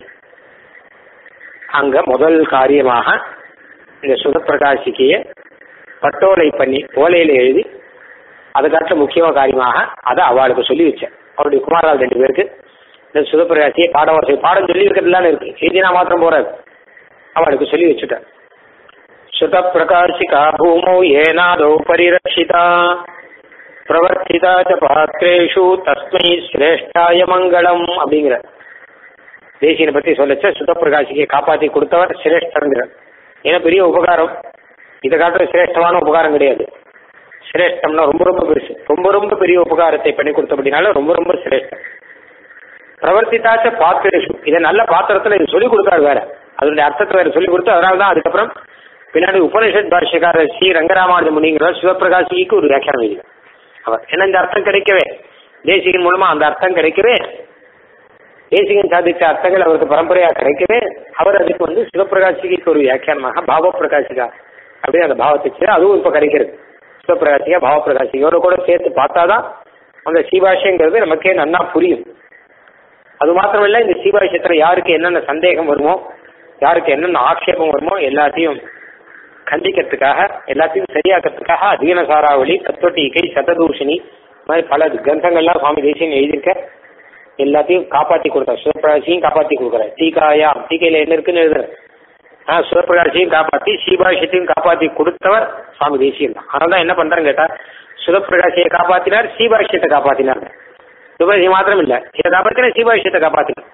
அங்க முதல் காரியமாக இந்த சுதப்பிரகாசிக்கைய பட்டோலை பண்ணி ஓலையில எழுதி அதை காட்டில முக்கியமான காரியமாக அதை அவளுக்கு சொல்லி வச்சேன் அவருடைய குமாரால் ரெண்டு பேருக்கு இந்த சுதப்பிரகாசியை பாடம் வரிசை பாடம் சொல்லி இருக்கிறதுலாம் இருக்கு எழுதினா மாத்திரம் போறாது அவளுக்கு சொல்லி வச்சுட்டேன் சுத பிரகாசிகா பூமௌ ஏனாதோ பரிரட்சிதா பிரவர்த்திதா ச பாத்திரேஷு தஸ்மை சிரேஷ்டாய மங்களம் அப்படிங்கிற தேசியனை பத்தி சொல்லச்ச சுத பிரகாசிக்கை காப்பாத்தி கொடுத்தவர் சிரேஷ்டங்கிற ஏன்னா பெரிய உபகாரம் இதை காட்டுற சிரேஷ்டமான உபகாரம் கிடையாது சிரேஷ்டம்னா ரொம்ப ரொம்ப பெருசு ரொம்ப ரொம்ப பெரிய உபகாரத்தை பண்ணி கொடுத்தபடினால ரொம்ப ரொம்ப சிரேஷ்டம் பிரவர்த்தித்தாச்ச பாத்திரேஷு இதை நல்ல பாத்திரத்துல இது சொல்லி கொடுத்தாரு வேற அதனுடைய அர்த்தத்தை வேற சொல்லி கொடுத்து அதனால தான் அதுக்கப்புறம் பின்னாடி உபனிஷத் பாஷ்யக்காரர் ஸ்ரீ ரங்கராமானுஜ முனிங்கிறவர் சிவபிரகாசிக்கு ஒரு வியாக்கியானம் எழுதினார் அவர் ஏன்னா இந்த அர்த்தம் கிடைக்கவே தேசிகன் மூலமா அந்த அர்த்தம் கிடைக்கவே தேசிகன் சாதித்த அர்த்தங்கள் அவருக்கு பரம்பரையா கிடைக்கவே அவர் அதுக்கு வந்து சிவபிரகாசிக்கு ஒரு வியாக்கியானமாக பாவ பிரகாசிகா அப்படின்னு அந்த பாவத்தை செய்ய அதுவும் இப்ப கிடைக்கிறது சிவபிரகாசிகா பாவ பிரகாசிகோட கூட சேர்த்து பார்த்தாதான் அந்த சீபாஷங்கிறது நமக்கே நன்னா புரியும் அது மாத்திரமில்ல இந்த சீபாஷயத்துல யாருக்கு என்னென்ன சந்தேகம் வருமோ யாருக்கு என்னென்ன ஆட்சேபம் வருமோ எல்லாத்தையும் கண்டிக்கிறதுக்காக எல்லாத்தையும் சரியாக்கிறதுக்காக அதீன சாராவளி கத்தொட்டிகை சததூஷணி இந்த மாதிரி பல கிரந்தங்கள்லாம் சுவாமி தேசியம் எழுதியிருக்க எல்லாத்தையும் காப்பாத்தி கொடுத்தார் சிவபிரகாசியும் காப்பாத்தி கொடுக்குறார் டீகாயா டீகையில என்ன இருக்குன்னு எழுதுற ஆ சிவபிரகாசியும் காப்பாத்தி சீபாஷத்தையும் காப்பாத்தி கொடுத்தவர் சுவாமி தேசியம் தான் அதனால தான் என்ன பண்றாங்க கேட்டா சிவபிரகாசியை காப்பாத்தினார் சீபாஷ்யத்தை காப்பாத்தினார் சிவபாஷி மாத்திரம் இல்ல இதை காப்பாத்தின சீபாஷ்யத்தை காப்பாத்தினார்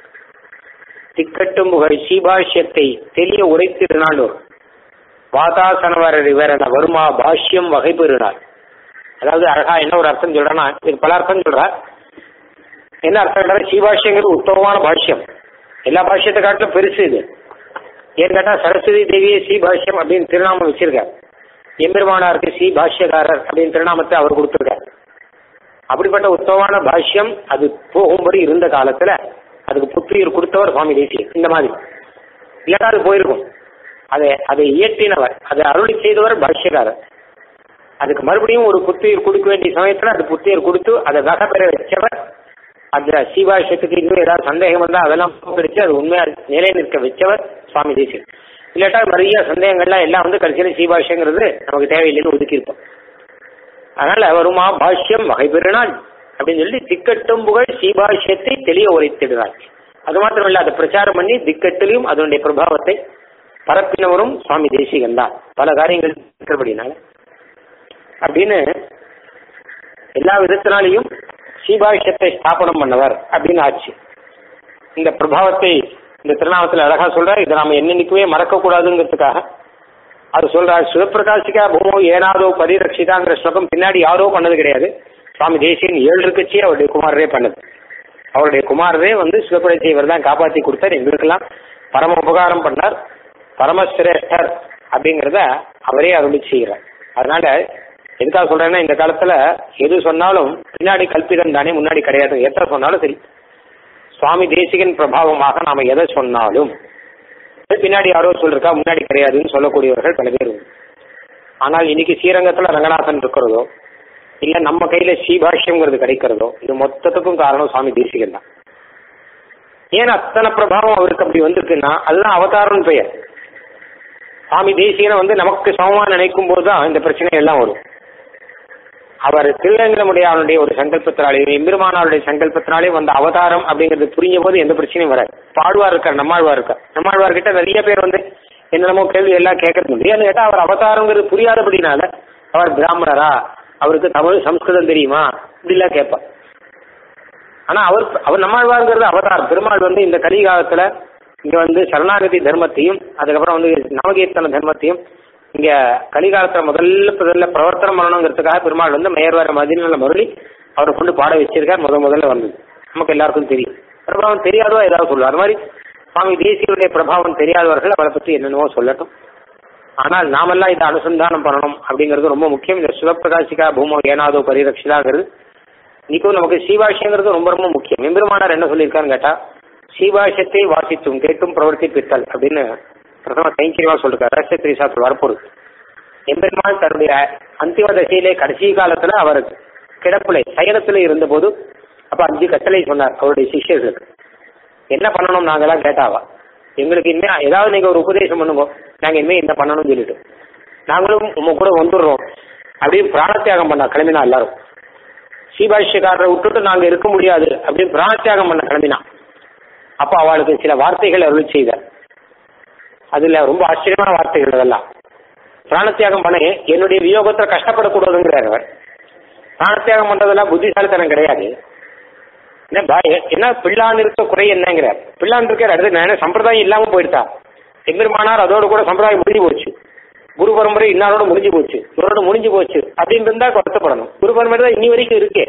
திக்கட்டும் புகழ் சீபாஷ்யத்தை தெளிய உரைத்திருநாள் வாதாசனவரர் இவரென வருமா பாஷ்யம் வகை பெறுனார் அதாவது அழகா என்ன ஒரு அர்த்தம் சொல்றேன்னா இது பல அர்த்தம் சொல்றா என்ன அர்த்தம் சொல்ற சீபாஷ்யங்கிறது உத்தமமான பாஷ்யம் எல்லா பாஷ்யத்தை காட்டிலும் பெருசு இது ஏன்னு கேட்டா சரஸ்வதி தேவியே ஸ்ரீ பாஷ்யம் அப்படின்னு திருநாமம் வச்சிருக்கார் எம்பெருமானாருக்கு ஸ்ரீ பாஷ்யக்காரர் அப்படின்னு திருநாமத்தை அவர் கொடுத்திருக்கார் அப்படிப்பட்ட உத்தமமான பாஷ்யம் அது போகும்படி இருந்த காலத்துல அதுக்கு புத்துயிர் கொடுத்தவர் சுவாமி தேசியர் இந்த மாதிரி இல்லாட்டா அது போயிருக்கும் அதை அதை இயற்றினவர் அதை அருளி செய்தவர் பாஷ்யக்காரர் அதுக்கு மறுபடியும் ஒரு புத்துயிர் கொடுக்க வேண்டிய சமயத்துல அது புத்துயிர் கொடுத்து அதை வகை பெற வச்சவர் அந்த சீபாஷ்யத்துக்கு இன்னும் ஏதாவது சந்தேகம் வந்தா அதெல்லாம் போக்கடிச்சு அது உண்மையா நிலை நிற்க வச்சவர் சுவாமி தேசியர் இல்லாட்டா நிறைய சந்தேகங்கள்லாம் எல்லாம் வந்து கடைசியில் சீபாஷ்யங்கிறது நமக்கு தேவையில்லைன்னு ஒதுக்கியிருப்போம் அதனால வருமா பாஷ்யம் வகை பெறுநாள் அப்படின்னு சொல்லி திக்கட்டும் புகழ் சீபாஷ்யத்தை தெளிய உரைத்திடுறாள் அது மாத்திரமல்ல அதை பிரச்சாரம் பண்ணி திக்கட்டிலையும் அதனுடைய பிரபாவத்தை பரப்பினவரும் சுவாமி தேசிகன் தான் பல காரியங்கள் இருக்கிறபடினால அப்படின்னு எல்லா விதத்தினாலையும் சீபாஷ்யத்தை ஸ்தாபனம் பண்ணவர் அப்படின்னு ஆச்சு இந்த பிரபாவத்தை இந்த திருநாமத்தில் அழகா சொல்றார் இதை நாம என்னென்னைக்குமே மறக்க கூடாதுங்கிறதுக்காக அது சொல்றார் சிவபிரகாசிக்கா பூமோ ஏனாதோ பரிரட்சிதாங்கிற ஸ்லோகம் பின்னாடி யாரோ பண்ணது கிடையாது சுவாமி தேசியன் ஏழு இருக்கச்சி அவருடைய குமாரரே பண்ணது அவருடைய குமாரரே வந்து சிவபுரட்சி இவர் தான் காப்பாற்றி கொடுத்தார் எங்களுக்கெல்லாம் பரம உபகாரம் பண்ணார் பரமசிரேஷ்டர் அப்படிங்கிறத அவரே அருளி செய்கிறார் அதனால எதுக்காக சொல்றேன்னா இந்த காலத்துல எது சொன்னாலும் பின்னாடி கல்பிதம் தானே முன்னாடி கிடையாது எத்தனை சொன்னாலும் சரி சுவாமி தேசிகன் பிரபாவமாக நாம எதை சொன்னாலும் பின்னாடி யாரோ சொல்லிருக்கா முன்னாடி கிடையாதுன்னு சொல்லக்கூடியவர்கள் பல பேர் உண்டு. ஆனால் இன்னைக்கு ஸ்ரீரங்கத்துல ரங்கநாதன் இருக்கிறதோ இல்ல நம்ம கையில ஸ்ரீபாஷ்யம்ங்கிறது கிடைக்கிறதோ இது மொத்தத்துக்கும் காரணம் சுவாமி தேசிகன் தான் ஏன் அத்தனை பிரபாவம் அவருக்கு அப்படி வந்திருக்குன்னா அதுதான் அவதாரம்னு பெயர் சுவாமி தேசிகனை வந்து நமக்கு சமமா நினைக்கும் போது தான் இந்த பிரச்சனை எல்லாம் வரும் அவர் திருவேங்கடமுடைய அவனுடைய ஒரு சங்கல்பத்தினாலே எம்பெருமானாருடைய சங்கல்பத்தினாலே வந்த அவதாரம் அப்படிங்கிறது புரிஞ்ச போது எந்த பிரச்சனையும் வராது பாடுவார் இருக்கார் நம்மாழ்வார் இருக்கார் நம்மாழ்வார் கிட்ட நிறைய பேர் வந்து என்னென்னமோ கேள்வி எல்லாம் கேட்கறது உண்டு ஏன்னு கேட்டா அவர் அவதாரங்கிறது புரியாதபடினால அவர் பிராமணரா அவருக்கு தமிழ் சம்ஸ்கிருதம் தெரியுமா இப்படிலாம் கேட்பார் ஆனா அவர் அவர் நம்மாழ்வாருங்கிறது அவதாரம் பெருமாள் வந்து இந்த கலிகாலத்துல இங்க வந்து சரணாகதி தர்மத்தையும் அதுக்கப்புறம் வந்து நவகீர்த்தன தர்மத்தையும் இங்க கலிகாலத்துல முதல்ல முதல்ல பிரவர்த்தனம் பண்ணணுங்கிறதுக்காக பெருமாள் வந்து மேயர்வார மதினால மருளி அவரை கொண்டு பாட வச்சிருக்கார் முத முதல்ல வந்தது நமக்கு எல்லாருக்கும் தெரியும் பிரபாவம் தெரியாதோ ஏதாவது சொல்லுவார் அது மாதிரி சுவாமி தேசியருடைய பிரபாவம் தெரியாதவர்கள் அவரை பற்றி என்னென்னவோ சொல்லட்டும் ஆனால் நாமெல்லாம் இதை அனுசந்தானம் பண்ணணும் அப்படிங்கிறது ரொம்ப முக்கியம் இந்த சிவபிரகாசிகா பூமோ ஏனாதோ பரிரட்சிதாங்கிறது இன்னைக்கும் நமக்கு சீபாஷ்யங்கிறது ரொம்ப ரொம்ப முக்கியம் எம்பெருமானார் என்ன சொல்லியிருக்காருன்னு கேட்டா சீபாஷ்யத்தை வாசித்தும் கேட்டும் பிரவர்த்திப்பித்தல் அப்படின்னு பிரதம கைங்கரியமா சொல்லிருக்காரு ரகசிய திரிசாத்து வரப்போகுது எம்பெருமான் தன்னுடைய அந்திம தசையிலே கடைசி காலத்துல அவர் கிடப்பிலை சயனத்துல இருந்தபோது அப்ப அஞ்சு கட்டளை சொன்னார் அவருடைய சிஷ்யர்களுக்கு என்ன பண்ணணும் நாங்கெல்லாம் கேட்டாவா எங்களுக்கு இனிமே ஏதாவது நீங்க ஒரு உபதேசம் பண்ணுங்க நாங்க இனிமே என்ன பண்ணணும்னு சொல்லிட்டு நாங்களும் உங்க கூட வந்துடுறோம் அப்படின்னு பிராணத்தியாகம் பண்ணா கிளம்பினா எல்லாரும் சீபாஷ்யக்காரரை விட்டுட்டு நாங்க இருக்க முடியாது அப்படின்னு பிராணத்தியாகம் பண்ண கிளம்பினா அப்ப அவளுக்கு சில வார்த்தைகள் அருள் செய்தார் அதுல ரொம்ப ஆச்சரியமான வார்த்தைகள் அதெல்லாம் பிராணத்தியாகம் பண்ண என்னுடைய வியோகத்துல கஷ்டப்படக்கூடாதுங்கிறார் அவர் பிராணத்தியாகம் பண்றதெல்லாம் புத்திசாலித்தனம் கிடையாது என்ன பய- என்ன பிள்ளான் இருக்க குறை என்னங்கிறார் பிள்ளான் இருக்கார் அடுத்து நான் சம்பிரதாயம் இல்லாம போயிட்டா எம்பெருமானார் அதோட கூட சம்பிரதாயம் முடிஞ்சு போச்சு குரு பரம்பரை இன்னாரோட முடிஞ்சு போச்சு இவரோட முடிஞ்சு போச்சு அப்படின்னு இருந்தா வருத்தப்படணும் குரு பரம்பரை தான் இன்னி வரைக்கும் இருக்கே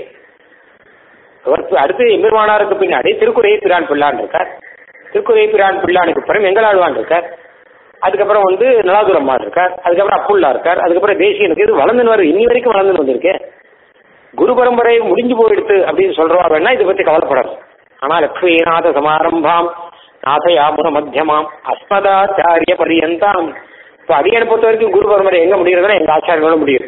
அவருக்கு அடுத்து எம்பெருமானாருக்கு பின்னாடி திருக்குறையை பிரான் பிள்ளான் இருக்கார் திருக்குறையை பிரான் பிள்ளானுக்கு அப்புறம் வெங்கலாழ்வான் இருக்கார் அதுக்கப்புறம் வந்து நலாதுரம்மாள் இருக்கார் அதுக்கப்புறம் அப்புல்லா இருக்கார் அதுக்கப்புறம் தேசியனுக்கு இது வளர்ந்துன்னு வருது இன்னி வரைக்கும் வளர்ந்துன்னு வந்திருக்கு குரு பரம்பரை முடிஞ்சு போயிடுத்து அப்படின்னு சொல்றவா வேணா இதை பத்தி கவலைப்படணும் ஆனா லக்ஷ்மீநாத சமாரம்பாம் நாதயாமுன மத்தியமாம் அஸ்மதாச்சாரிய பரியந்தாம் இப்போ அடியனை பொறுத்த வரைக்கும் குரு பரம்பரை எங்க முடியுறதுன்னா எங்க ஆச்சாரியங்களோட முடியுது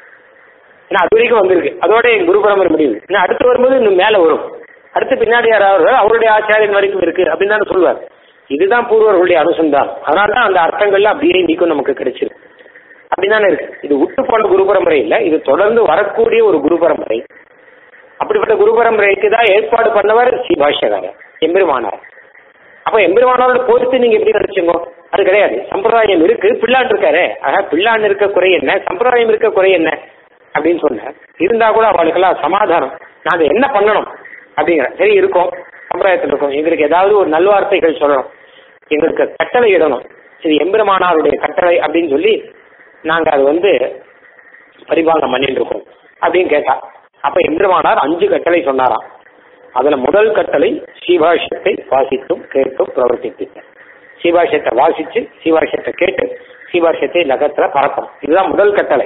ஏன்னா அது வரைக்கும் வந்திருக்கு அதோட எங்க குரு பரம்பரை முடியுது இன்னும் அடுத்து வரும்போது இன்னும் மேல வரும் அடுத்து பின்னாடி யாராவது அவருடைய ஆச்சாரியன் வரைக்கும் இருக்கு அப்படின்னு தானே சொல்லுவார் இதுதான் பூர்வர்களுடைய அனுசந்தானம் அதனால தான் அந்த அர்த்தங்கள்லாம் அப்படியே நீக்கும் நமக்கு கிடைச்சிருக்கு அப்படிதானே இருக்கு இது விட்டு போன குரு பரம்பரை இல்ல இது தொடர்ந்து வரக்கூடிய ஒரு குரு பரம்பரை அப்படிப்பட்ட குரு பரம்பரைக்கு தான் ஏற்பாடு பண்ணவர் ஸ்ரீபாஷ்யகாரர் எம்பெருமானார் அப்ப எம்பெருமானாரோட பொறுத்து நீங்க எப்படி நினைச்சுங்க அது கிடையாது சம்பிரதாயம் இருக்கு பிள்ளான் இருக்காரு ஆக பிள்ளான் இருக்க குறை என்ன சம்பிரதாயம் இருக்க குறை என்ன அப்படின்னு சொன்னார் இருந்தா கூட அவளுக்கெல்லாம் சமாதானம் நாங்க என்ன பண்ணணும் அப்படிங்கிற சரி இருக்கோம் சம்பிரதாயத்தில் இருக்கோம் எங்களுக்கு ஏதாவது ஒரு நல்வார்த்தைகள் சொல்லணும் எங்களுக்கு கட்டளை இடணும் சரி எம்பெருமானாருடைய கட்டளை அப்படின்னு சொல்லி நாங்க அது வந்து பரிபாலனம் பண்ணிட்டு இருக்கோம் அப்படின்னு கேட்டா அப்ப எம்பெருமானார் அஞ்சு கட்டளை சொன்னாராம் அதுல முதல் கட்டளை சீபாஷ்யத்தை வாசித்தும் கேட்டும் பிரவர்த்தித்தேன் சீபாஷ்யத்தை வாசிச்சு சீபாஷ்யத்தை கேட்டு சீபாஷ்யத்தை நகத்துல பறக்கணும் இதுதான் முதல் கட்டளை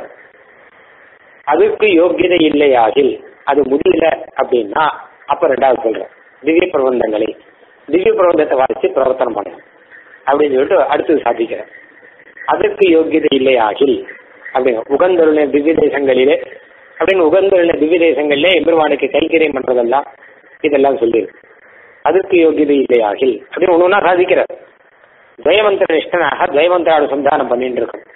அதுக்கு யோக்கியதை இல்லையாகில் அது முடியல அப்படின்னா அப்ப ரெண்டாவது சொல்றேன் திவ்ய பிரபந்தங்களை திவ்ய பிரபந்தத்தை வாசிச்சு பிரவர்த்தனம் பண்ணணும் அப்படின்னு சொல்லிட்டு அடுத்தது சாதிக்கிறேன் அதற்கு யோக்கியதை இல்லையாகில் அப்படிங்க உகந்தருளின திவ்ய தேசங்களிலே அப்படின்னு உகந்தருளின திவ்ய தேசங்களிலே எம்பெருமானுக்கு கைங்கரியம் பண்றதெல்லாம் இதெல்லாம் சொல்லியிருக்கு அதற்கு யோகியதை இல்லையாகில் அப்படின்னு ஒன்று ஒன்றா சாதிக்கிறார் ஜெயமந்திர நிஷ்டனாக ஜெயமந்திர அனுசந்தானம் பண்ணிட்டு இருக்கும்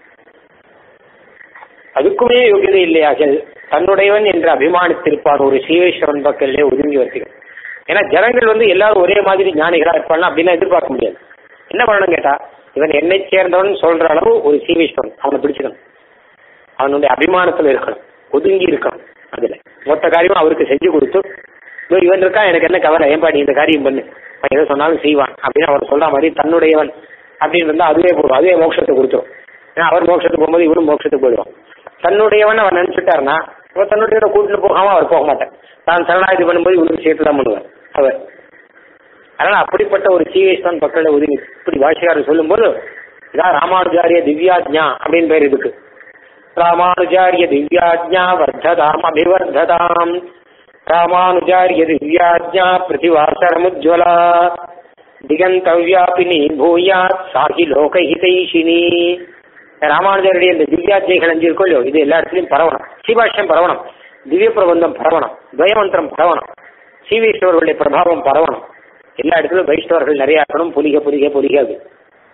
அதுக்குமே யோகியதை இல்லையாகில் தன்னுடையவன் என்று அபிமானித்திருப்பான் ஒரு சீவேஸ்வரன் பக்கத்திலே ஒதுங்கி வருகிறோம் ஏன்னா ஜனங்கள் வந்து எல்லாரும் ஒரே மாதிரி ஞானிகளா இருப்பாங்க அப்படின்னு எதிர்பார்க்க முடியாது என்ன பண்ணணும் கேட்டா இவன் என்னை சேர்ந்தவன் சொல்ற அளவு ஒரு சீவிஷ்வன் அவனை பிடிச்சிக்கணும் அவனுடைய அபிமானத்துல இருக்கணும் ஒதுங்கி இருக்கணும் அதுல மொத்த காரியமும் அவருக்கு செஞ்சு கொடுத்து இதோ இவன் இருக்கா எனக்கு என்ன கவலை ஏன்பா நீ இந்த காரியம் பண்ணு அவன் எதை சொன்னாலும் செய்வான் அப்படின்னு அவர் சொல்ற மாதிரி தன்னுடையவன் அப்படின்னு இருந்தா அதுவே போதும் அதுவே மோட்சத்தை கொடுத்துரும் ஏன்னா அவர் மோட்சத்துக்கு போகும்போது இவரும் மோட்சத்துக்கு போயிடுவான் தன்னுடையவன் அவர் நினைச்சுட்டாருன்னா இவர் தன்னுடைய கூட்டிட்டு போகாம அவர் போக மாட்டார் தான் சரணாகதி பண்ணும்போது இவருக்கு சேர்த்து தான் பண்ணுவார் அவர் அதனால அப்படிப்பட்ட ஒரு சீவேஸ்வரன் பக்கத்துல ஒதுங்கி இப்படி பாஷிகாரர் சொல்லும்போது இதான் ராமானுஜாரிய திவ்யாஜ்ஞா அப்படின்னு பேர் இதுக்கு ராமானுஜாரிய திவ்யாஜ்ஞா வர்த்ததாம் அபிவர்த்ததாம் ராமானுஜாரிய திவ்யாஜ்ஞா பிரதிவாசரமுஜ்வலா திகந்தவ்யாபினி பூயாத் சாகி லோகஹிதைஷினி ராமானுஜருடைய இந்த திவ்யாஜ்ஞைகள் அஞ்சு இருக்கோ இல்லையோ இது எல்லா இடத்துலையும் பரவணும் சீபாஷ்யம் பரவணும் திவ்ய பிரபந்தம் பரவணும் துவயமந்திரம் பரவணும் சீவேஸ்வரருடைய பிரபாவம் பரவணும் எல்லா இடத்துலயும் வைஷ்ணவர்கள் நிறைய இருக்கணும் புலிக புலிக புலிக அது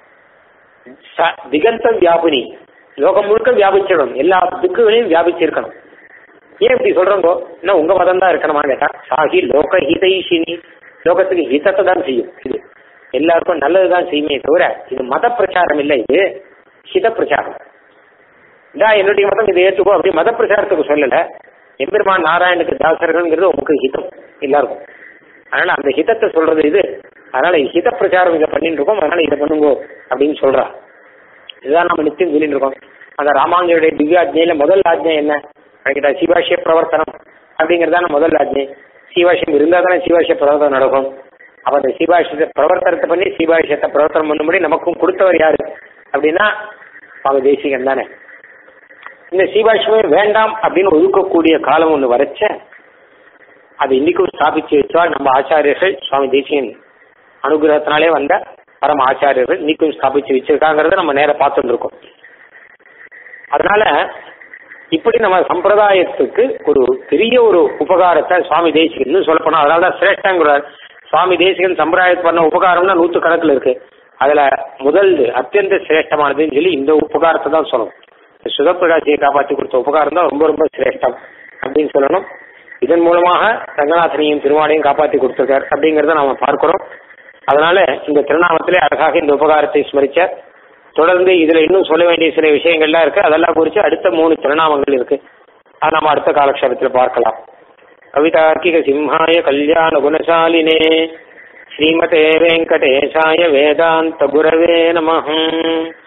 ச- திகந்த வியாபினி லோகம் முழுக்க வியாபிச்சிடணும் எல்லா திக்குகளையும் வியாபிச்சிருக்கணும் ஏன் இப்படி சொல்றோங்கோ என்ன உங்க மதம் தான் இருக்கணுமா கேட்டா சாகி லோக ஹிதைஷினி லோகத்துக்கு ஹிதத்தை தான் செய்யும் இது எல்லாருக்கும் நல்லதுதான் செய்யுமே தவிர இது மத பிரச்சாரம் இல்லை இது ஹித பிரச்சாரம் இதான் என்னுடைய மதம் இதை ஏற்றுக்கோ அப்படி மத பிரச்சாரத்துக்கு சொல்லல எம்பெருமான் நாராயணுக்கு தாசர்கள்ங்கிறது உங்களுக்கு ஹிதம் எல்லாருக்கும் அதனால அந்த ஹிதத்தை சொல்றது இது அதனால ஹித பிரச்சாரம் இதை பண்ணிட்டு இருக்கோம் அதனால இதை பண்ணுங்க அப்படின்னு சொல்றா இதுதான் நம்ம நித்தியம் சொல்லிட்டு இருக்கோம் அந்த ராமானுஜருடைய திவ்யாஜ்ஞையில முதல் ஆஜ்ஞை என்ன கேட்டா சிவாஷிய பிரவர்த்தனம் அப்படிங்கறதான முதல் ஆஜ்ஞை சிவாஷியம் இருந்தா தானே சிவாஷிய பிரவர்த்தனம் நடக்கும் அப்ப அந்த சிவாஷியத்தை பிரவர்த்தனத்தை பண்ணி சிவாஷியத்தை பிரவர்த்தனம் பண்ணும்படி நமக்கும் கொடுத்தவர் யாரு அப்படின்னா சுவாமி தேசிகன் தானே இந்த சீபாஷ்யமே வேண்டாம் அப்படின்னு ஒதுக்கக்கூடிய காலம் ஒன்று வரைச்ச அது இன்னைக்கும் ஸ்தாபிச்சு வச்சா நம்ம ஆச்சாரியர்கள் சுவாமி தேசியன் அனுகிரகத்தினாலே வந்த பரம ஆச்சாரியர்கள் இன்னைக்கும் ஸ்தாபிச்சு வச்சிருக்காங்கிறத நம்ம நேர பார்த்துட்டு இருக்கோம் அதனால இப்படி நம்ம சம்பிரதாயத்துக்கு ஒரு பெரிய ஒரு உபகாரத்தை சுவாமி தேசிகன் சொல்ல போனா அதனால தான் சிரேஷ்டங்கிறார் சுவாமி தேசிகன் சம்பிரதாயத்துக்கு பண்ண உபகாரம்னா நூத்து கணக்குல இருக்கு அதுல முதல் அத்தியந்த சிரேஷ்டமானதுன்னு சொல்லி இந்த உபகாரத்தை தான் சொல்லணும் சுதப்பிரகாசியை காப்பாற்றி கொடுத்த உபகாரம் தான் ரொம்ப ரொம்ப சிரேஷ்டம் அப்படின்னு சொல்லணும் இதன் மூலமாக ரங்கநாதனையும் திருவானையும் காப்பாற்றி கொடுத்திருக்கார் அப்படிங்கறத நாம பார்க்கிறோம் அதனால இந்த திருநாமத்திலே அழகாக இந்த உபகாரத்தை ஸ்மரிச்ச தொடர்ந்து இதுல இன்னும் சொல்ல வேண்டிய சில விஷயங்கள்லாம் இருக்கு அதெல்லாம் குறித்து அடுத்த மூணு திருநாமங்கள் இருக்கு அதை நம்ம அடுத்த காலக்ஷேபத்தில் பார்க்கலாம் கவிதார்க்கிக சிம்ஹாய கல்யாண குணசாலினே ஸ்ரீமதே வெங்கடேசாய வேதாந்த குரவே நமஹ